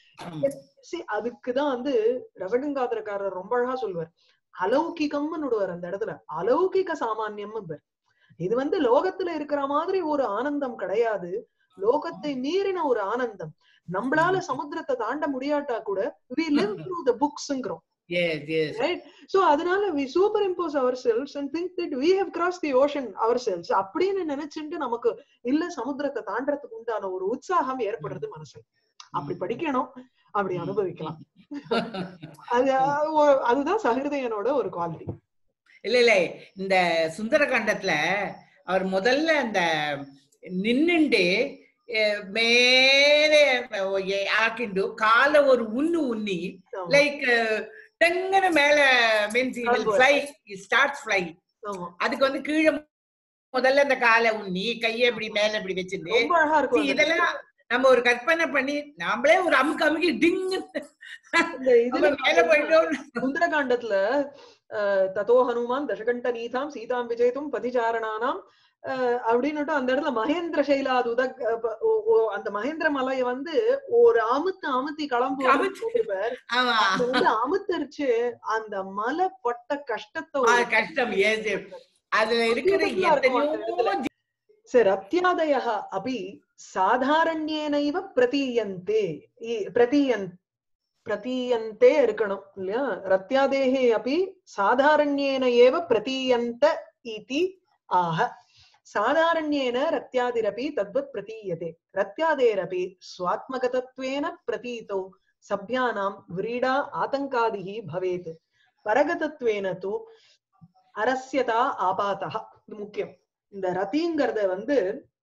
See, அதுக்குதான் வந்து ரசகங்காதரக்காரர் ரொம்ப அழகா சொல்லுவார் அலௌகிகம்னு விடுவார் அந்த இடத்துல அலௌகிக சாமானியம் இது வந்து லோகத்துல இருக்கிற மாதிரி ஒரு ஆனந்தம் கிடையாது லோகத்தை மீறின ஒரு ஆனந்தம் நம்மளால சமுத்திரத்தை தாண்ட முடியாட்டா கூட we live through the booksங்கிறோம் எஸ் எஸ் சோ அதனால we superimpose ourselves and think that we have crossed the ocean ourselves அப்படின்னு நினைச்சுட்டு நமக்கு இல்ல சமுத்திரத்தை தாண்டறதுக்கு உண்டான ஒரு உற்சாகம் ஏற்படுறது மனசு அப்படி படிக்கணும் அப்படி அனுபவிக்கலாம் அது ஒ- அதுதான் சஹிருதயனோட ஒரு குவாலிட்டி இல்ல இல்ல இந்த சுந்தரகாண்டத்துல அவர் முதல்ல அந்த நின்னுண்டு அஹ், மேலே அஹ், ஆக்கிண்டு கால ஒரு உண்ணு உண்ணி லைக் டங்குன்னு மேல மீன்ஸ் ஆமா. ஃப்ளை ஸ்டார்ட் ஃப்ளை ஆமா அதுக்கு வந்து கீழே முதல்ல அந்த காலை உண்ணி கையை இப்படி மேல இப்படி வச்சிருந்து ரொம்ப அழகா இருக்கும் See, அந்த இதெல்லாம் நம்ம ஒரு கற்பனை பண்ணி நாமளே ஒரு அமுக்கு அமுக்கி டிங் இந்த இதுல மேல போயிட்டோம் சுந்தரகாண்டத்துல அஹ், ததோ ஹனுமான் தசகண்ட நீதாம் சீதாம் விஜயத்தும் பதிச்சாரணானாம் அஹ், அப்படின்னுட்டு அந்த இடத்துல மகேந்திர சைலாது உதக் அஹ், ப- ஓ- ஓ- அந்த மகேந்திர மலைய வந்து ஒரு அமுத்து அமுத்தி கிளம்பு அமுத்து. ஆமா வந்து அமுத்தரிச்சு அந்த மலை பட்ட கஷ்டத்தை ஆ, ஒரு- கஷ்டம் ஏது அதுல இருக்கிற Beautiful-ஆ இருக்கும் அந்த எத்தனையோ சரி ரத்யாதயः अपि சாதாரண்யேனைவ பிரதீயந்தே இ- பிரதீயன் பிரதீயந்தே இருக்கணும் இல்லையா ரத்யாதேஹே अपि சாதாரண்யேன ஏவ பிரதீயந்த இதி ஆக சாதாரண்யேன ரத்யாதிரपि தத்வத் பிரதீயते ரத்யாதேரपि स्वात्मगतत्वेन प्रतीतौ सभ्यानां व्रीडा आतङ्कादिः भवेत् परगतत्वेन तु அரஸ்யதா ஆபாத்தா இது முக்கியம் இந்த ரத்திங்கிறத வந்து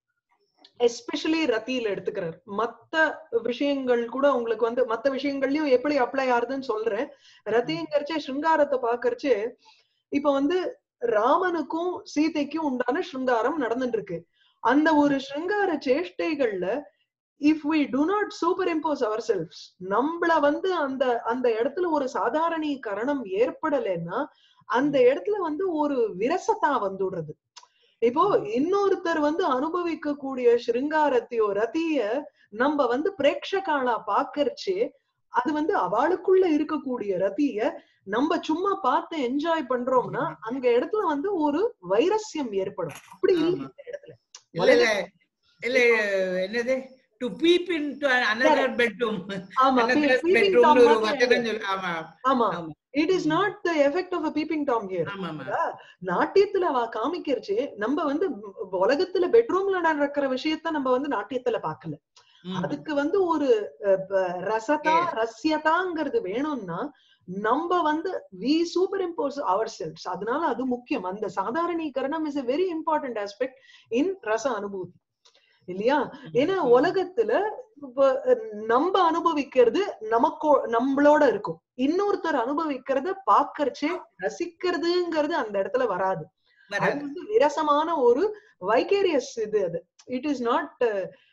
எஸ்பெஷலி ரத்தியில எடுத்துக்கிறார் மத்த விஷயங்கள் கூட உங்களுக்கு வந்து மத்த விஷயங்கள்லயும் எப்படி அப்ளை ஆகுதுன்னு சொல்றேன் ரத்திங்கிறச்சே சிருங்காரத்தை பாக்கறச்சு இப்ப வந்து ராமனுக்கும் சீதைக்கும் உண்டான சிருங்காரம் நடந்துட்டு இருக்கு அந்த ஒரு சிருங்கார சேஷ்டைகள்ல if we do not superimpose ourselves நம்மள வந்து அந்த அந்த இடத்துல ஒரு சாதாரணீகரணம் ஏற்படலைன்னா அந்த இடத்துல வந்து ஒரு விரசத்தா வந்துடுறது இப்போ இன்னொருத்தர் வந்து அனுபவிக்க கூடிய சிருங்காரத்தையோ ரதிய நம்ம வந்து பிரேட்சகாலா பாக்கறச்சு அது வந்து அவளுக்குள்ள இருக்கக்கூடிய ரதிய நம்ம சும்மா பார்த்து என்ஜாய் பண்றோம்னா அங்க இடத்துல வந்து ஒரு வைரஸ்யம் ஏற்படும் அப்படி இல்லை ஆமா. இந்த இடத்துல இல்ல இல்ல இல்ல என்னது to peep in to another bedroom ஆமா அனதர் peeping பெட்ரூம் tom ஒரு மாதிரி வசனம் சொல்லு ஆமா ஆமா ஆமா. It is not the effect of a peeping Tom here ஆமா ஆமா நாட்டியத்துல அவ காமிக்கிறச்சு நம்ம வந்து உலகத்துல பெட்ரூம்ல நடக்கிற விஷயத்த நம்ம வந்து நாட்டியத்துல பாக்கல ம். அதுக்கு வந்து ஒரு அஹ், ப- ரசதா Yes. ரஸ்யதாங்கிறது வேணும்னா நம்ம வந்து we superimpose our selves அதனால அது முக்கியம் அந்த சாதாரணீகரணம் is a very important aspect in ரச அனுபூதி இல்லையா ஏன்னா ம். உலகத்துல இப்ப நம்ம அனுபவிக்கிறது நமக்கோ நம்மளோட இருக்கும் இன்னொருத்தர் அனுபவிக்கிறத பாக்கறச்சே ரசிக்கிறதுங்கிறது அந்த இடத்துல வராது அது வராது. வந்து விரசமான ஒரு வைகேரியஸ் இது அது இட் இஸ் நாட்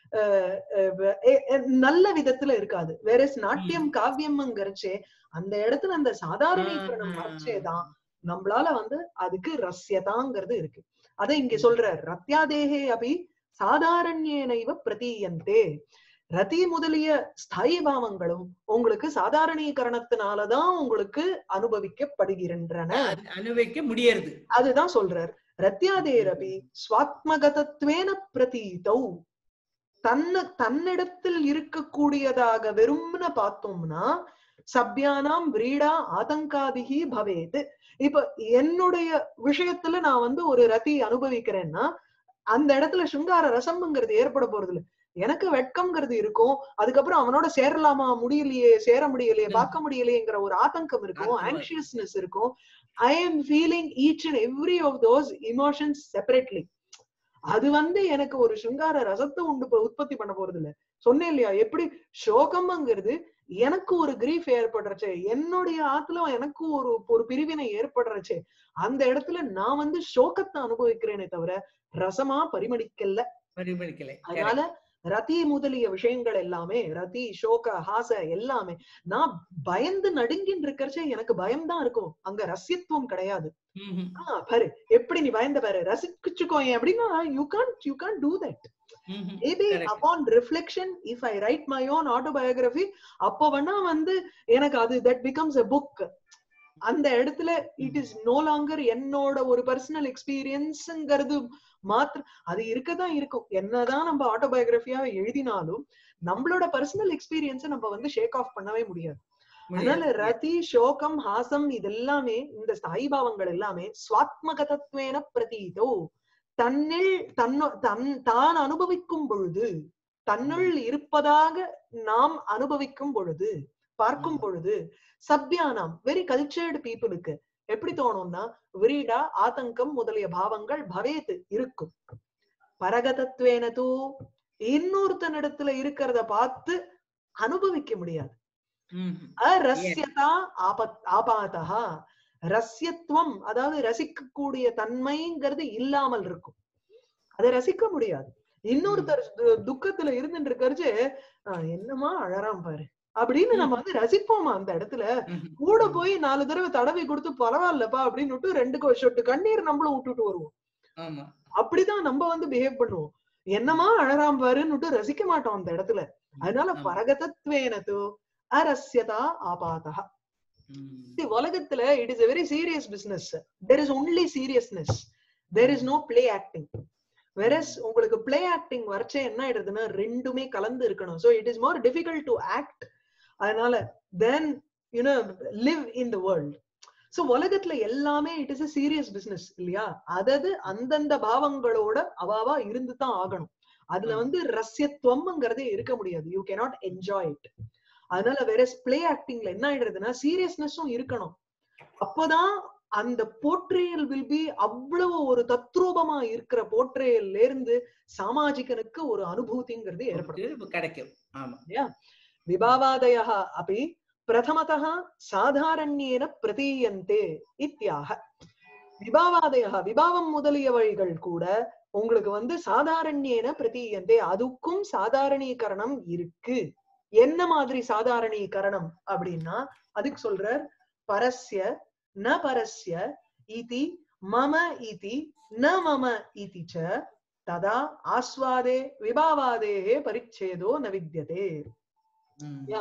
நல்ல விதத்துல இருக்காது வேற நாட்டியம் காவியம்ங்கிறச்சே அந்த இடத்துல அந்த சாதாரணீகரணம் ஆ, ஆ. வரைச்சேதான் நம்மளால வந்து அதுக்கு ரஸ்யதாங்கிறது இருக்கு அதை இங்க சொல்ற ரத்யாதேகே அபி சாதாரண்யேனைவ பிரதீயந்தே ரதி முதலிய ஸ்தாயி பாவங்களும் உங்களுக்கு சாதாரணீகரணத்தினாலதான் உங்களுக்கு அனுபவிக்கப்படுகின்றன அனு- அனுபவிக்க முடியறது அதுதான் சொல்றார் ரத்யாதேரபி ஸ்வாத்மகதத்வேன பிரதீதௌ தன்ன தன்னிடத்தில் இருக்கக்கூடியதாக வெறும்னு பார்த்தோம்னா சப்யானாம் விரீடா ஆதங்காதிகி பவேத் இப்ப என்னுடைய விஷயத்துல நான் வந்து ஒரு ரதி அனுபவிக்கிறேன்னா அந்த இடத்துல சிங்கார ரசம்ங்கிறது ஏற்பட போறது இல்ல எனக்கு வெட்கம்ங்கிறது இருக்கும் அதுக்கப்புறம் அவனோட சேரலாமா முடியலையே சேர முடியலையே ம். பார்க்க முடியலையேங்கிற ஒரு ஆதங்கம் இருக்கும் ஆத்மா. ஆங்ஷியஸ்னஸ் இருக்கும் I am feeling each and every of those emotions separately அது வந்து எனக்கு ஒரு சிங்கார ரசத்தை உண்டு ப- உற்பத்தி பண்ண போறது இல்ல சொன்னேன் இல்லையா எப்படி சோகம்ங்கிறது எனக்கு ஒரு கிரீஃப் ஏற்படுறச்சே என்னுடைய ஆத்துல எனக்கு ஒரு ஒரு பிரிவினை ஏற்படுறச்சே அந்த இடத்துல நான் வந்து சோகத்தை அனுபவிக்கிறேனே தவிர ரசமா பரிமளிக்கல பரிமளிக்கலை அதனால ரதி முதலிய விஷயங்கள் எல்லாமே ரதி சோக ஹாச எல்லாமே நான் பயந்து நடுங்கின்னு இருக்கறச்சே எனக்கு பயம்தான் இருக்கும் அங்க ரசியத்துவம் கிடையாது ம்ஹும். ஆ, பாரு எப்படி நீ பயந்த பாரு ரசிச்சுக்கோ அப்படின்னா you can you can do that ம்ஹும். Maybe Correct. Upon reflection if I write my own autobiography அப்போ வேணா வந்து எனக்கு அது தட் பிகம்ஸ் a புக் அந்த இடத்துல இட் இஸ் நோ லாங்கர் என்னோட ஒரு பர்சனல் எக்ஸ்பீரியன்ஸ்ங்கிறது மாத்திர அது இருக்கதான் இருக்கும் என்னதான் நம்ம ஆட்டோபயோகிராஃபியா எழுதினாலும் நம்மளோட பர்சனல் எக்ஸ்பீரியன்ஸை நம்ம வந்து ஷேக் ஆஃப் பண்ணவே முடியாது அதனால முடியாது. ரதி சோகம் ஹாசம் இதெல்லாமே இந்த ஸ்தாயி பாவங்கள் எல்லாமே சுவாத்மகதத்வேன பிரதீதோ தன்னில் தன்னோ தன் தான் அனுபவிக்கும் பொழுது தன்னுள் இருப்பதாக நாம் அனுபவிக்கும் பொழுது பார்க்கும் ம். பொழுது சப்யானாம் வெரி கல்ச்சர்டு பீப்புளுக்கு எப்படி தோணும்னா விரீடா ஆதங்கம் முதலிய பாவங்கள் பவேத்து இருக்கும் பரகதத்வேன தூ இன்னொருத்தனிடத்துல இருக்கிறத பார்த்து அனுபவிக்க முடியாது ம்ஹும். அரஸ்யதா ஆபத் ஆபாதா ரஸ்யத்துவம் அதாவது ரசிக்கக்கூடிய தன்மைங்கிறது இல்லாமல் இருக்கும் அதை ரசிக்க முடியாது இன்னொருத்தர் து- துக்கத்துல இருந்துட்டு இருக்கறச்சு என்னமா அழறான் பாரு அப்படின்னு நம்ம வந்து ரசிப்போமா அந்த இடத்துல ம்ஹும். கூட போய் நாலு தடவை தடவி கொடுத்து பரவாயில்லப்பா அப்படின்னு விட்டு ரெண்டு கொ- சொட்டு கண்ணீர் நம்மளும் விட்டுட்டு வருவோம் ஆமா அப்படிதான் நம்ம வந்து பிஹேவ் பண்ணுவோம் என்னமா அழறாம் பாருன்னு ரசிக்க மாட்டோம் அந்த இடத்துல அதனால ஆமா. பரகதத்வேனது அரஸ்யதா ஆபாதா ம். See, உலகத்துல it is a very serious business there is only seriousness there is no play acting versus உங்களுக்கு பிளே ஆக்டிங் வரச்சே என்ன ஆயிடுதுன்னா ரெண்டுமே கலந்து இருக்கணும் so it is more difficult to act அதனால then you know live in the world so உலகத்துல எல்லாமே it is a serious business இல்லையா அதது அந்தந்த பாவங்களோட அவாவா இருந்து தான் ஆகணும் அதுல ஆமா. வந்து ரஸ்யத்துவம்ங்கிறதே இருக்க முடியாது யூ cannot என்ஜாய் இட் அதனால வேற பிளே ஆக்டிங்ல என்ன ஆயிடுறதுன்னா சீரியஸ்னஸும் இருக்கணும் அப்போதான் அந்த போர்ட்ரேயல் வில் பி அவ்வளவு ஒரு தத்ரூபமா இருக்கிற போர்ட்ரேயல்ல இருந்து சாமாஜிகனுக்கு ஒரு அனுபூதிங்கிறது ஏற்படும் இது கிடைக்கும் ஆமா விபாவாதயः अपि प्रथमतः சாதாரண்யேன பிரதீயந்தே இத்தியாக விபாவாதயः விபாவம் முதலிய வழிகள் கூட உங்களுக்கு வந்து சாதாரண்யேன பிரதீயந்தே அதுக்கும் சாதாரணீகரணம் இருக்கு என்ன மாதிரி சாதாரணீகரணம் அப்படின்னா அதுக்கு சொல்றார் பரஸ்ய ந பரஸ்ய இதி மம இதி ந மம இதி ச ததா ஆஸ்வாதே விபாவாதேஹே பரிச்சேதோ ந வித்யதே ம். Yeah.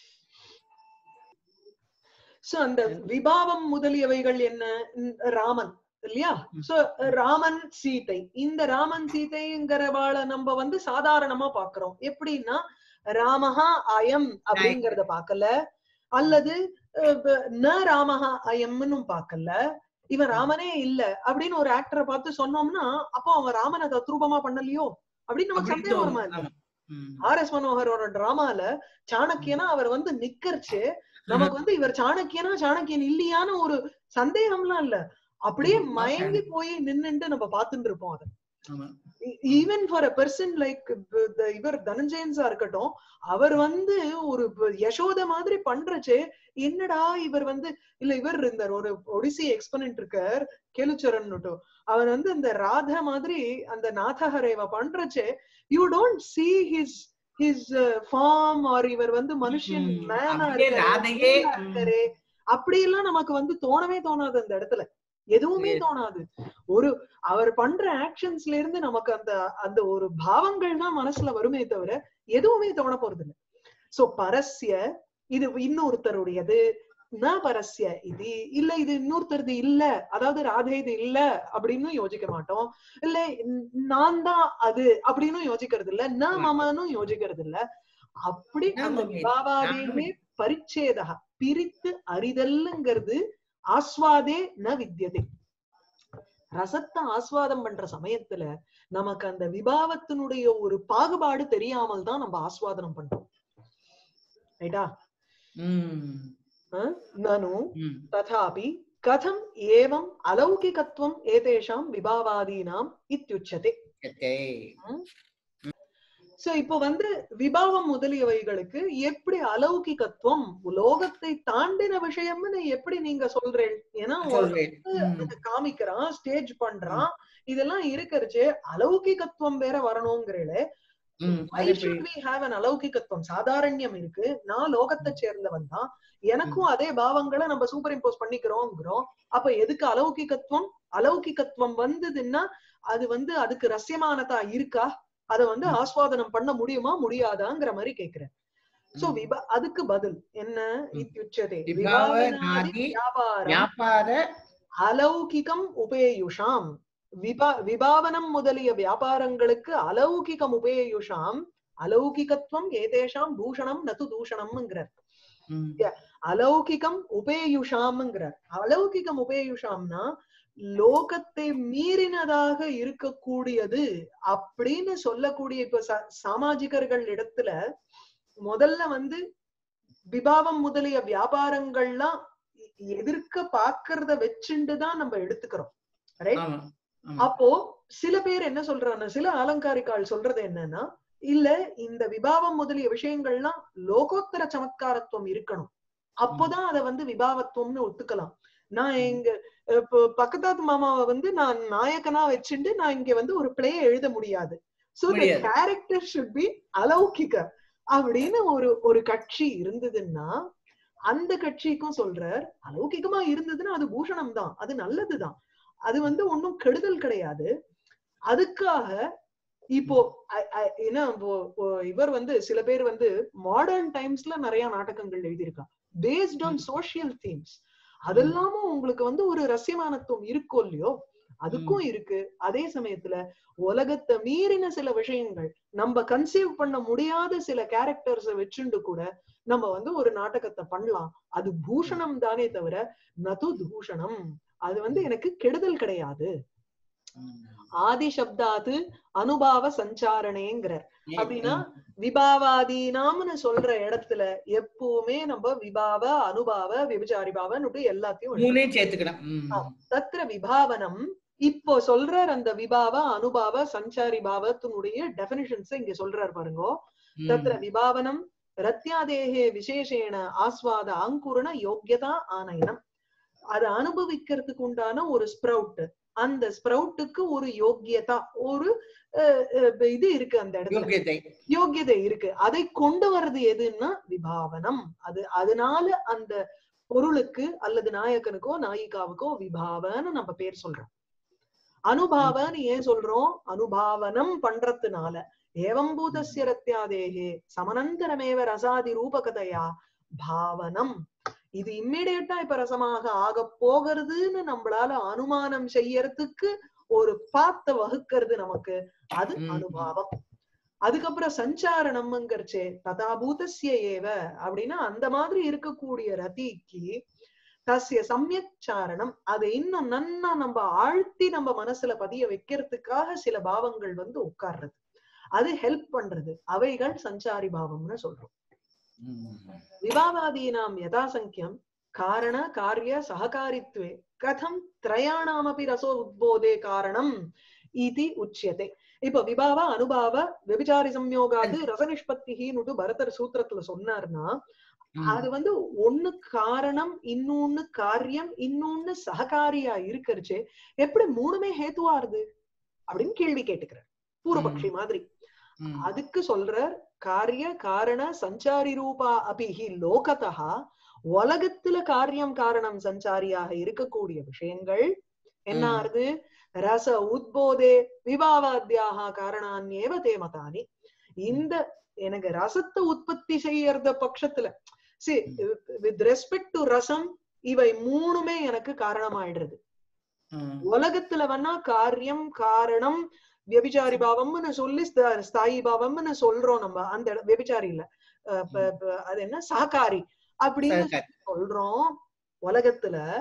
சோ அந்த விபாவம் முதலியவைகள் என்ன ம், ராமன் இல்லையா ம். சோ ராமன் சீதை இந்த ராமன் சீதைங்கிறவாள நம்ம வந்து சாதாரணமா பாக்குறோம் எப்படின்னா ராமஹா அயம் அப்படிங்கறத பார்க்கல அல்லது அஹ், ப- ந ராமஹா அயம்னு பார்க்கல இவன் ராமனே இல்ல அப்படின்னு ஒரு ஆக்டரை பார்த்து சொன்னோம்னா அப்போ அவன் ராமனை தத்ரூபமா பண்ணலையோ அப்படின்னு நமக்கு அப்படி சந்தேகம் தோணும். வருமா இல்லையா? ஆமா. ம். ஆர் எஸ் மனோகரோட டிராமால சாணக்கியனா அவர் வந்து நிக்கர்ச்சு நமக்கு வந்து இவர் சாணக்கியனா சாணக்கியன் இல்லையான்னு ஒரு சந்தேகம்லாம் இல்ல அப்படியே ஆமா, மயங்கி போய் நின்னுட்டு நம்ம பார்த்துட்டு இருப்போம் அதை ஆமா. Even for a person like இவர் தனஞ்சயன்ஸா இருக்கட்டும் அவர் வந்து ஒரு ப- யசோத மாதிரி பண்றச்சே என்னடா இவர் வந்து இல்ல இவர் இருந்தார் ஒரு ஒடிசி எக்ஸ்பனன்ட் இருக்கார் கேலுச்சரன் அவர் வந்து அந்த ராதா மாதிரி அந்த நாதஹரேவ பண்றச்சே you don't see his his form or இவர் வந்து மனுஷன் ம். மேனா அப்படியே ராதையே, ம். இருக்காரு அப்படி எல்லாம் நமக்கு வந்து தோணவே தோணாது அந்த இடத்துல எதுவுமே Yes. தோணாது ஒரு அவர் பண்ற ஆக்ஷன்ஸ்ல இருந்து நமக்கு அந்த அந்த ஒரு பாவங்கள் தான் மனசுல வருமே தவிர எதுவுமே தோண போறது இல்ல சோ பரஸ்ய இது இன்னொருத்தருடையது ந பரஸ்ய இது இல்ல இது இன்னொருத்தருது இல்ல அதாவது ராதே இது இல்ல அப்படின்னு யோசிக்க மாட்டோம் இல்ல ந- நான் தான் அது அப்படின்னு யோசிக்கிறது இல்ல ந மமனும் யோசிக்கிறது இல்ல அப்படி ந அந்த மமே. விபாவாதேமே பரிச்சேதா பிரித்து அறிதல்ங்கிறது ஆஸ்வாதே ந வித்யதே ரசத்தை ஆஸ்வாதம் பண்ற சமயத்துல நமக்கு அந்த விபாவத்தினுடைய ஒரு பாகுபாடு தெரியாமல் தான் நம்ம ஆஸ்வாதனம் பண்றோம் ரைட்டா ம். நனு ம். तथापि कथम् एवम् अलौकिकत्वम् एतेषां विभावादीनाम् इत्युच्यते Okay. சோ இப்போ வந்து விபாவம் முதலியவைகளுக்கு எப்படி அலௌகிகத்துவம் லோகத்தை தாண்டின விஷயம்னு எப்படி நீங்க சொல்றேன் ஏன்னா ஒரு சொல்றேன். ம். அதை காமிக்கிறான் ஸ்டேஜ் பண்றான் இதெல்லாம் இருக்கறச்சே அலௌகிகத்துவம் வேற வரணுங்கிறே ம். why அது should எப்படி? we have an அலௌகிகத்துவம் சாதாரண்யம் இருக்கு நான் லோகத்தை சேர்ந்தவன் தான் எனக்கும் அதே பாவங்களை நம்ம சூப்பர் இம்போஸ் பண்ணிக்கிறோங்கிறோம் அப்ப எதுக்கு அலௌகிகத்துவம் அலௌகிகத்துவம் வந்ததுன்னா அது வந்து அதுக்கு ரஸ்யமானதா இருக்கா அத வந்து ம். ஆஸ்வாதனம் பண்ண முடியுமா முடியாதாங்கிற மாதிரி கேக்குறேன் சோ ம். விபா அதுக்கு பதில் என்ன ம். இத்யுச்சதே விபாவ விபாவனாதி நாதி வியாபாரம் வியாபார அலௌகிகம் உபேயுஷாம் விபா விபாவனம் முதலிய வியாபாரங்களுக்கு அலௌகிகம் உபேயுஷாம் அலௌகிகத்துவம் ஏதேஷாம் பூஷணம் நது தூஷணம்ங்கிறார் ம். அலௌகிகம் உபேயுஷாம்ங்கிறார் அலௌகிகம் உபேயுஷாம்னா லோகத்தை மீறினதாக இருக்கக்கூடியது அப்படின்னு சொல்லக்கூடிய இப்ப ச- சாமாஜிகர்கள் இடத்துல முதல்ல வந்து விபாவம் முதலிய வியாபாரங்கள்லாம் எ- எதிர்க்க பாக்குறத வச்சுண்டு தான் நம்ம எடுத்துக்கிறோம் ரைட் ஆமா. ஆமா. அப்போ சில பேர் என்ன சொல்றாங்க சில அலங்காரிக்கால் சொல்றது என்னன்னா இல்ல இந்த விபாவம் முதலிய விஷயங்கள்லாம் லோகோத்தர சமத்காரத்துவம் இருக்கணும் அப்போதான் அத வந்து விபாவத்துவம்னு ஒத்துக்கலாம் நான் எங்க இப்போ பக்கத்தாத்து மாமாவை வந்து நான் நாயகனா வச்சுண்டு நான் இங்க வந்து ஒரு பிளே எழுத முடியாது சோ த முடியாது. கேரக்டர் ஷுட் பி அலௌகிக அப்படின்னு ஒரு ஒரு கட்சி இருந்ததுன்னா அந்த கட்சிக்கும் சொல்றார் அலௌகிகமா இருந்ததுன்னா அது பூஷணம் தான் அது நல்லதுதான் அது வந்து ஒண்ணும் கெடுதல் கிடையாது அதுக்காக இப்போ I- I- ஏன்னா இப்போ- இப்போ இவர் வந்து சில பேர் வந்து மாடர்ன் டைம்ஸ்ல நிறைய நாடகங்கள் எழுதியிருக்கா பேஸ்ட் ஆன் சோசியல் தீம்ஸ் அதெல்லாமும் உங்களுக்கு வந்து ஒரு ரசியமானத்துவம் இருக்கோ இல்லையோ அதுக்கும் இருக்கு அதே சமயத்துல உலகத்தை மீறின சில விஷயங்கள் நம்ம கன்சீவ் பண்ண முடியாத சில கேரக்டர்ஸ் வச்சுண்டு கூட நம்ம வந்து ஒரு நாடகத்தை பண்ணலாம் அது பூஷணம் தானே தவிர நது தூஷணம் அது வந்து எனக்கு கெடுதல் கிடையாது ம். ஆதி சப்தாது அனுபாவ சஞ்சாரணேங்கிறார் அப்படின்னா ம். விபாவாதீனாம்னு சொல்ற இடத்துல எப்பவுமே நம்ம விபாவ அனுபாவ விபச்சாரிபாவன்னு எல்லாத்தையும் எடுத்துக்கணும். மூணையும் சேர்த்துக்கலாம் ம். ஆ. தத்ர விபாவனம் இப்போ சொல்றார் அந்த விபாவ அனுபாவ சஞ்சாரி பாவத்தினுடைய டெபினிஷன்ஸ் இங்க சொல்றார் பாருங்க ம். தத்ர விபாவனம் ரத்யாதேகே விசேஷேன ஆஸ்வாத அங்குரண யோக்கியதா ஆனயனம் அதை அனுபவிக்கிறதுக்கு உண்டான ஒரு ஸ்ப்ரவுட் அந்த ஸ்ப்ரவுட்டுக்கு ஒரு யோக்கியதா ஒரு அஹ், அஹ், இது இருக்கு அந்த இடத்துல யோக்கியத்தை யோக்கியதை இருக்கு அதை கொண்டு வர்றது எதுன்னா விபாவனம் அது அதனால அந்த பொருளுக்கு அல்லது நாயகனுக்கோ நாயிகாவுக்கோ விபாவன்னு நம்ம பேர் சொல்றோம் அனுபாவன்னு ஏன் சொல்றோம் அனுபாவனம் பண்றதுனால ஏவம்பூதஸ்ய ரத்யாதேகே சமனந்தரமேவ ரசாதி ரூபகதையா பாவனம் இது இம்மிடியட்டா இப்ப ரசமாக ஆக போகிறதுன்னு நம்மளால அனுமானம் செய்யறதுக்கு ஒரு பாத்த வகுக்கிறது நமக்கு அது ம். அனுபாவம் அதுக்கப்புறம் சஞ்சாரணம்ங்கிறச்சே ததாபூதஸ்ய ஏவ அப்படின்னா அந்த மாதிரி இருக்கக்கூடிய ரதிக்கு தஸ்ய சமயக் சாரணம் அதை இன்னும் நன்னா நம்ம ஆழ்த்தி நம்ம மனசுல பதிய வைக்கிறதுக்காக சில பாவங்கள் வந்து உட்கார்றது அது ஹெல்ப் பண்றது அவைகள் சஞ்சாரி பாவம்னு சொல்றோம் ம். விவாவாதீனாம் யதாசங்கியம் காரண காரிய சககாரித்வே கதம் திரயாணாமபி ரசோ உத்போதே காரணம் இது உச்சியதே இப்ப விபாவ அனுபாவ விபிச்சாரி சம்யோகாது ரசநிஷ்பத்திகின்னு பரதர் சூத்திரத்துல சொன்னார்னா ம். அது வந்து ஒண்ணு காரணம் இன்னொன்னு காரியம் இன்னொன்னு சககாரியா இருக்கறச்சே எப்படி மூணுமே ஹேத்துவாருது அப்படின்னு கேள்வி கேட்டுக்கிறார் பூர்வபக்ஷி மாதிரி ம். அதுக்கு சொல்றார் காரிய காரண சஞ்சாரி ரூபா அபிஹி லோகதா உலகத்துல காரியம் காரணம் சஞ்சாரியாக இருக்கக்கூடிய விஷயங்கள் என்ன ம். ஆறுது ரச உத்போதே விவாவாத்தியாக காரணான்யேவ தேமதானி இந்த எனக்கு ரசத்தை உற்பத்தி செய்யறத பட்சத்துல சி வித் ரெஸ்பெக்ட் டு ரசம் இவை மூணுமே எனக்கு காரணமாயிடுறது ம். உலகத்துல வேணா காரியம் காரணம் வியபிச்சாரி பாவம்னு சொல்லி ஸ்த- ஸ்தாயி பாவம்னு சொல்றோம் நம்ம அந்த இட- வியபிச்சாரி இல்ல அஹ் ப- ப- அது என்ன சககாரி அப்படின்னு சரி. சொல்றோம் உலகத்துல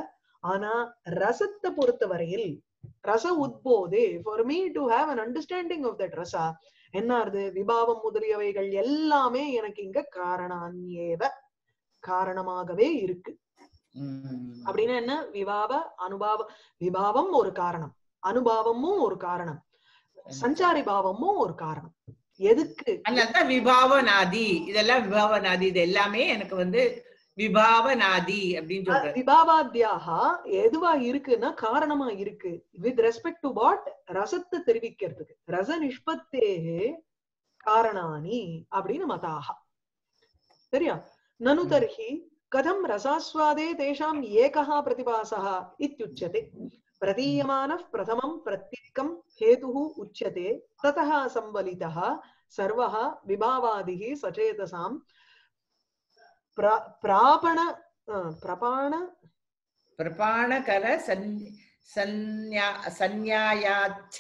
ஆனா ரசத்தை பொறுத்தவரையில் ரச உத்போதே for me to have an understanding of that ரசா என்ன ஆறுது விபாவம் முதலியவைகள் எல்லாமே எனக்கு இங்க காரணான்யேவ காரணமாகவே இருக்கு ம். அப்படின்னா என்ன விபாவ அனுபாவ விபாவம் ஒரு காரணம் அனுபாவமும் ஒரு காரணம் சஞ்சாரி பாவமும் ஒரு காரணம் எதுக்கு அதனாலதான் விபாவநாதி இதெல்லாம் விபாவநாதி இது எல்லாமே எனக்கு வந்து விபாவநாதி அப்படின்னு சொல்றேன் விபாவாத்தியாக எதுவா இருக்குன்னா காரணமா இருக்கு வித் ரெஸ்பெக்ட் டு வாட் ரசத்தை தெரிவிக்கிறதுக்கு ரச நிஷ்பத்தேகே காரணானி அப்படின்னு மதாக சரியா நனு தர்ஹி கதம் ரசாஸ்வாதே தேஷாம் ஏகः प्रतिभासः इत्युच्यते प्रतीयमानः प्रथमं प्रत्येकं हेतुः उच्यते ततः संवलितः सर्वः विभावादिः सचेतसां प्रा प्रापण अ, प्रपाण பிரபாணகர சன் சந்யா சந்நியாயாச்ச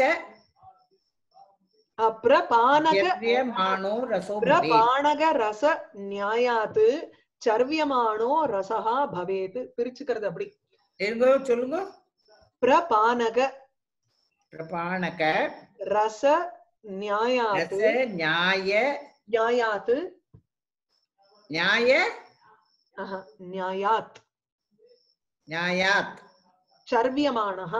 अ, प्रपानक திரவியமானோ ரசோ பவேத். பிரபாணக ரச நியாயாத்து சர்வியமானோ ரசஹா பவேத் பிரிச்சுக்கிறது அப்படி இருங்க சொல்லுங்க பிரபானக பிரபாணக ரச நியாயாத்து ரச நியாய நியாயாத்து நியாய அஹ, நியாயாத் நியாயாத் சர்வியமானஹ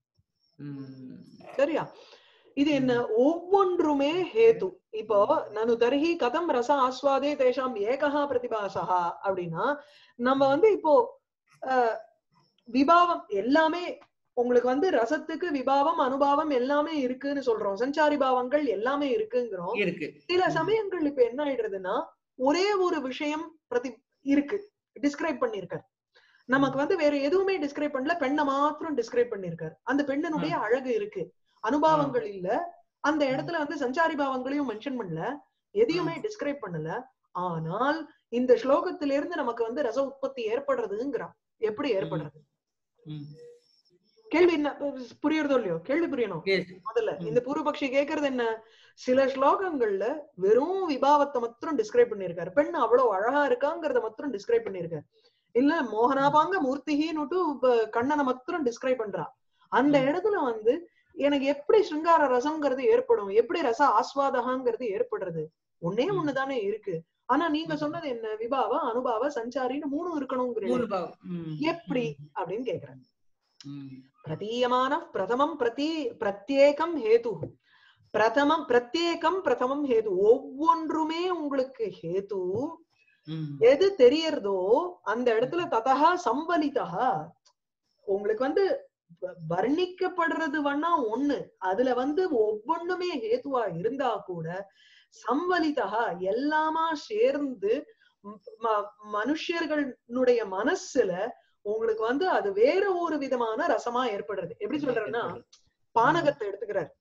ம். சரியா இது என்ன ஒவ்வொன்றுமே ஹேது இப்போ நனு தர்ஹி கதம் ரச ஆஸ்வாதே தேஷாம் ஏகஹா பிரதிபாசா அப்படின்னா நம்ம வந்து இப்போ அஹ், விபாவம் எல்லாமே உங்களுக்கு வந்து ரசத்துக்கு விபாவம் அனுபாவம் எல்லாமே இருக்குன்னு சொல்றோம் சஞ்சாரி பாவங்கள் எல்லாமே இருக்குங்கிறோம் இருக்கு சில ம். சமயங்கள் இப்ப என்ன ஆயிடுறதுன்னா ஒரே ஒரு விஷயம் பிரதி இருக்கு டிஸ்கிரைப் பண்ணிருக்காரு நமக்கு வந்து வேற எதுவுமே டிஸ்கிரைப் பண்ணல பெண்ணை மாத்திரம் டிஸ்கிரைப் பண்ணிருக்காரு அந்த பெண்ணனுடைய அழகு இருக்கு அனுபவங்கள் இல்ல அந்த இடத்துல வந்து சஞ்சாரி பாவங்களையும் மென்ஷன் பண்ணல எதையுமே டிஸ்கிரைப் பண்ணல ஆனால் இந்த ஸ்லோகத்திலிருந்து நமக்கு வந்து ரச உற்பத்தி ஏற்படுறதுங்கிறான் எப்படி ஏற்படுறது ம். கேள்வி என்ன புரியுறதோ இல்லையோ கேள்வி புரியணும் Yes. முதல்ல ம். இந்த பூர்வபக்ஷி கேக்குறது என்ன சில ஸ்லோகங்கள்ல வெறும் விபாவத்தை மாத்திரம் டிஸ்கிரைப் பண்ணிருக்காரு பெண் அவ்வளவு அழகா இருக்காங்கிறத மாத்திரம் டிஸ்கிரைப் பண்ணிருக்காரு இல்ல மோகனாபாங்க மூர்த்திகின்னுட்டு ப- கண்ணனை மாத்திரம் டிஸ்கிரைப் பண்றா அந்த ம். இடத்துல வந்து எனக்கு எப்படி சிருங்கார ரசம்ங்கிறது ஏற்படும் எப்படி ரச ஆஸ்வாதகாங்கிறது ஏற்படுறது ஒன்னே ம். ஒண்ணுதானே இருக்கு ஆனா நீங்க ம். சொன்னது சொன்னது என்ன விபாவ அனுபாவ சஞ்சாரின்னு மூணு இருக்கணுங்கிறீங்க மூணு பாவம். ம். எப்படி? அப்படின்னு கேக்குறேன் ம். प्रतीयमान प्रथमं प्रति பிரத்யேகம் ஹேது பிரதமம் பிரத்யேகம் பிரதமம் ஹேது ஒவ்வொன்றுமே உங்களுக்கு ஹேது ம். எது தெரியறதோ அந்த இடத்துல ததா சம்பலிதா உங்களுக்கு வந்து வ- வர்ணிக்கப்படுறது வேணா ஒண்ணு அதுல வந்து ஒவ்வொன்றுமே ஹேதுவா இருந்தா கூட சம்பலிதா எல்லாமா சேர்ந்து ம- ம- மனுஷர்களுடைய மனசுல உங்களுக்கு வந்து அது வேற ஒரு விதமான ரசமா ஏற்படுறது எப்படி சொல்றேன்னா பானகத்தை எடுத்துக்கிறார்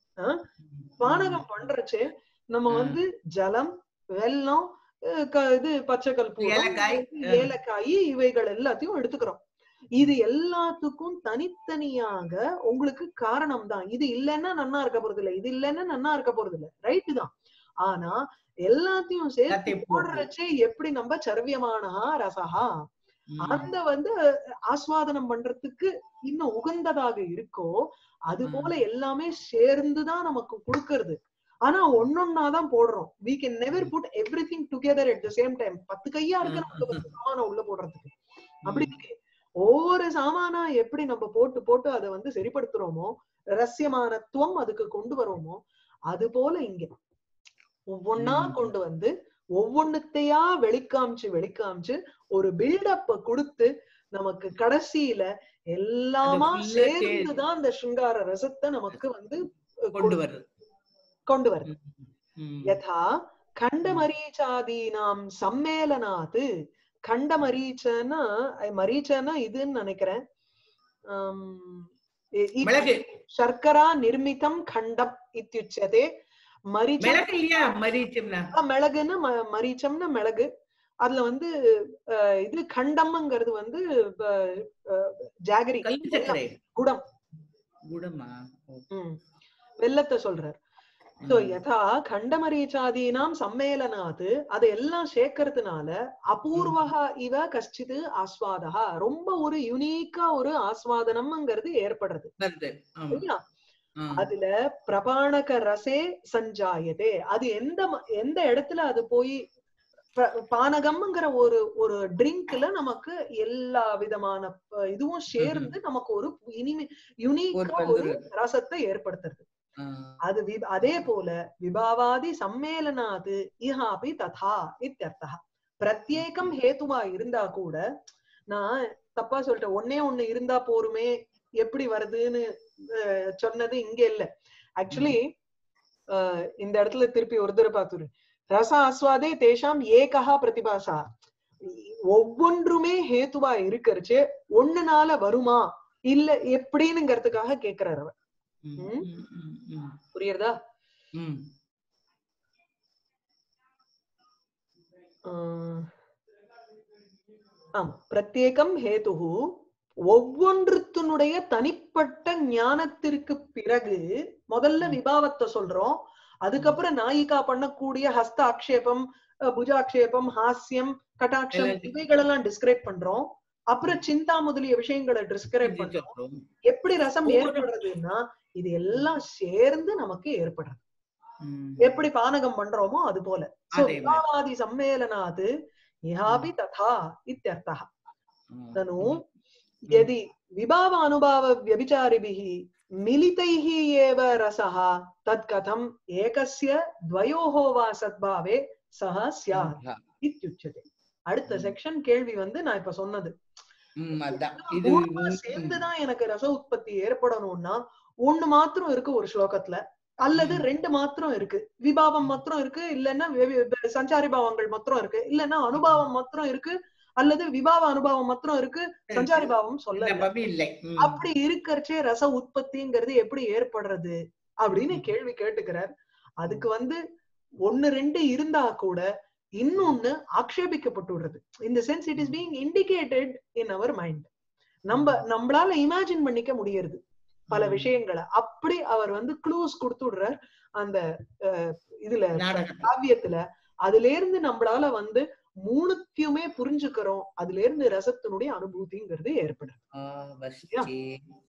பானகம் பண்றச்சு நம்ம ஆ. வந்து ஜலம் வெல்லம் அஹ் க- இது பச்சை கற்பூரம் ஏலக்காய், ஆ. ஏலக்காய் இவைகள் எல்லாத்தையும் எடுத்துக்கிறோம் இது எல்லாத்துக்கும் தனித்தனியாக உங்களுக்கு காரணம் தான் இது இல்லைன்னா நன்னா இருக்க போறது இல்ல இது இல்லைன்னா நன்னா இருக்க போறது இல்ல ரைட்டு தான் ஆனா எல்லாத்தையும் சேர்த்து எல்லாத்தையும் போட்டு. போடுறச்சே எப்படி நம்ம சர்வியமானஹா ரசஹா ம். அந்த வந்து ஆஸ்வாதனம் பண்றதுக்கு இன்னும் உகந்ததாக இருக்கோ அது ம். போல எல்லாமே சேர்ந்துதான் நமக்கு கொடுக்கறது ஆனா ஒன்னொன்னாதான் போடுறோம் we can never put everything together at the same time பத்து கையா இருக்கு நமக்கு பத்து சாமானம் உள்ள போடுறதுக்கு அப்படி இருக்கு ஒவ்வொரு சாமானா எப்படி நம்ம போட்டு போட்டு அதை வந்து சரிப்படுத்துறோமோ ரகசியமானத்துவம் அதுக்கு கொண்டு வரோமோ அது போல இங்க ஒவ்வொன்னா ம். கொண்டு வந்து ஒவ்வொன்னுத்தையா வெளிக்காமிச்சு வெளிக்காமிச்சு ஒரு பில்டப்ப கொடுத்து நமக்கு கடைசியில எல்லாமா அது full ஆ சே- சேர்ந்துதான் இந்த சிங்கார ரசத்தை நமக்கு வந்து அஹ், கொண்டு வருது கொண்டு வருது ம். யதா கண்டமரீச்சாதீனாம் சம்மேளனாத் கண்டமரீச்சனா அஹ், மரீச்சனா இதுன்னு நினைக்கிறேன் ஆம், இ- இ- மிளகு சர்க்கரா நிர்மிதம் கண்டம் இத்தியுச்சதே மரீச்சம் மிளகு இல்லையா மரீச்சம்னா ஆ, மிளகுன்னா ம- மரீச்சம்னா மிளகு அதுல வந்து அஹ், இது கண்டம்ங்கிறது வந்து ப- அஹ், ஜாகரி கல்லு சர்க்கரை குடம் குடமா ஓ. ம். வெல்லத்தை சொல்றார் So, ம். யதா கண்டமரீச்சாதீனாம் சம்மேளனாத் அது எல்லாம் சேர்க்கறதுனால அபூர்வகா இவ கஷ்டித் ஆஸ்வாதா ரொம்ப ஒரு யுனீக்கா ஒரு ஆஸ்வாதனம்ங்கிறது ஏற்படுறது வருது ஆமா சரியா ஆ. அதுல பிரபாணக ரசே சஞ்சாயதே அது எந்த ம- எந்த இடத்துல அது போய் ப- பானகம்ங்கிற ஒரு ஒரு ட்ரிங்க்ல நமக்கு எல்லா விதமான ப- இதுவும் சேர்ந்து நமக்கு ஒரு இனிமை யுனீக்கா ஒரு ஒரு வந்துரு. ரசத்தை ஏற்படுத்துறது ஆ. அது வி- அதே போல விபாவாதி சம்மேளனாது இஹாபி ததா இத்தியர்த்தா பிரத்யேகம் ஹேத்துவா இருந்தா கூட நான் தப்பா சொல்லிட்டேன் ஒன்னே ஒண்ணு இருந்தா போருமே எப்படி வருதுன்னு அஹ், சொன்னது இங்க இல்ல ஆக்சுவலி இந்த இடத்துல திருப்பி ஒரு தடவை பார்த்துரு ரச ஆஸ்வாதே தேஷாம் ஏகஹா பிரதிபாசா ஒவ்வொன்றுமே ஹேத்துவா இருக்கறச்சு ஒண்ணுனால வருமா இல்ல எப்படின்னுங்கிறதுக்காக கேக்குறாரு அவர் ம், ம். ம், ம், ம். புரியுறதா ம். ஆஹ் ஆம் பிரத்யேகம் ஹேதுஹு ஒவ்வொன்றுத்தினுடைய தனிப்பட்ட ஞானத்திற்கு பிறகு முதல்ல ம். விபாவத்தை சொல்றோம் அதுக்கப்புறம் நாயிகா பண்ணக்கூடிய ஹஸ்த ஆக்ஷேபம் அஹ், புஜாக்ஷேபம் ஹாஸ்யம் கட்டாட்சம் எல்லாம் இவைகளெல்லாம் டிஸ்கிரைப் பண்றோம் அப்புறம் சிந்தா முதலிய விஷயங்களை டிஸ்கிரைப் இது பண்றோம் சொல்றோம். எப்படி ரசம் ஒவ்வொரு- ஏற்படுறதுன்னா இது எல்லாம் சேர்ந்து நமக்கு ஏற்படுறது ம். எப்படி பானகம் பண்றோமோ அது போல சோ அதே மாதிரி. விபாவாதி சம்மேளனாத் இஹாபி ததா இत्यर्थः ம். ननु ம். यदि विभाव अनुभाव व्यभिचारिभिः मिलितैः एव रसः तत् कथम् एकस्य द्वयोः वा सद्भावे सः स्यात् इत्युच्यते அடுத்த ம். செக்ஷன் கேள்வி வந்து நான் இப்ப சொன்னது ம், அதான். இது மூணுமா ம், சேர்ந்துதான் எனக்கு ரச உற்பத்தி ஏற்படணும்னா ஒண்ணு மாத்திரம் இருக்கு ஒரு ஸ்லோகத்துல அல்லது ம். ரெண்டு மாத்திரம் இருக்கு விபாவம் மாத்திரம் இருக்கு இல்லைன்னா வெ- வெ- சஞ்சாரி பாவங்கள் மாத்திரம் இருக்கு இல்லைன்னா அனுபாவம் மாத்திரம் இருக்கு அல்லது விபாவ அனுபவம் மாத்திரம் இருக்கு சஞ்சாரி பாவம் இந்த சொல்லல பபி இல்லை ம். அப்படி இருக்கறச்சே ரச உற்பத்திங்கிறது எப்படி ஏற்படுறது அப்படின்னு ம். கேள்வி கேட்டுக்கிறார் அதுக்கு வந்து ஒண்ணு ரெண்டு இருந்தா கூட இன்னொன்னு ஆக்ஷேபிக்கப்பட்டுடுறது இந்த sense it is being indicated in our mind நம்ம நம்மளால இமேஜின் பண்ணிக்க முடியறது பல ம். விஷயங்களை அப்படி அவர் வந்து க்ளூஸ் கொடுத்துடுறார் அந்த அஹ், இதுல நாடகத்துல. காவியத்துல அதுல இருந்து நம்மளால வந்து மூணுத்தையுமே புரிஞ்சுக்கிறோம் அதுல இருந்து ரசத்தினுடைய அனுபூதிங்கிறது ஏற்படுது ஆ, வஸ்தி.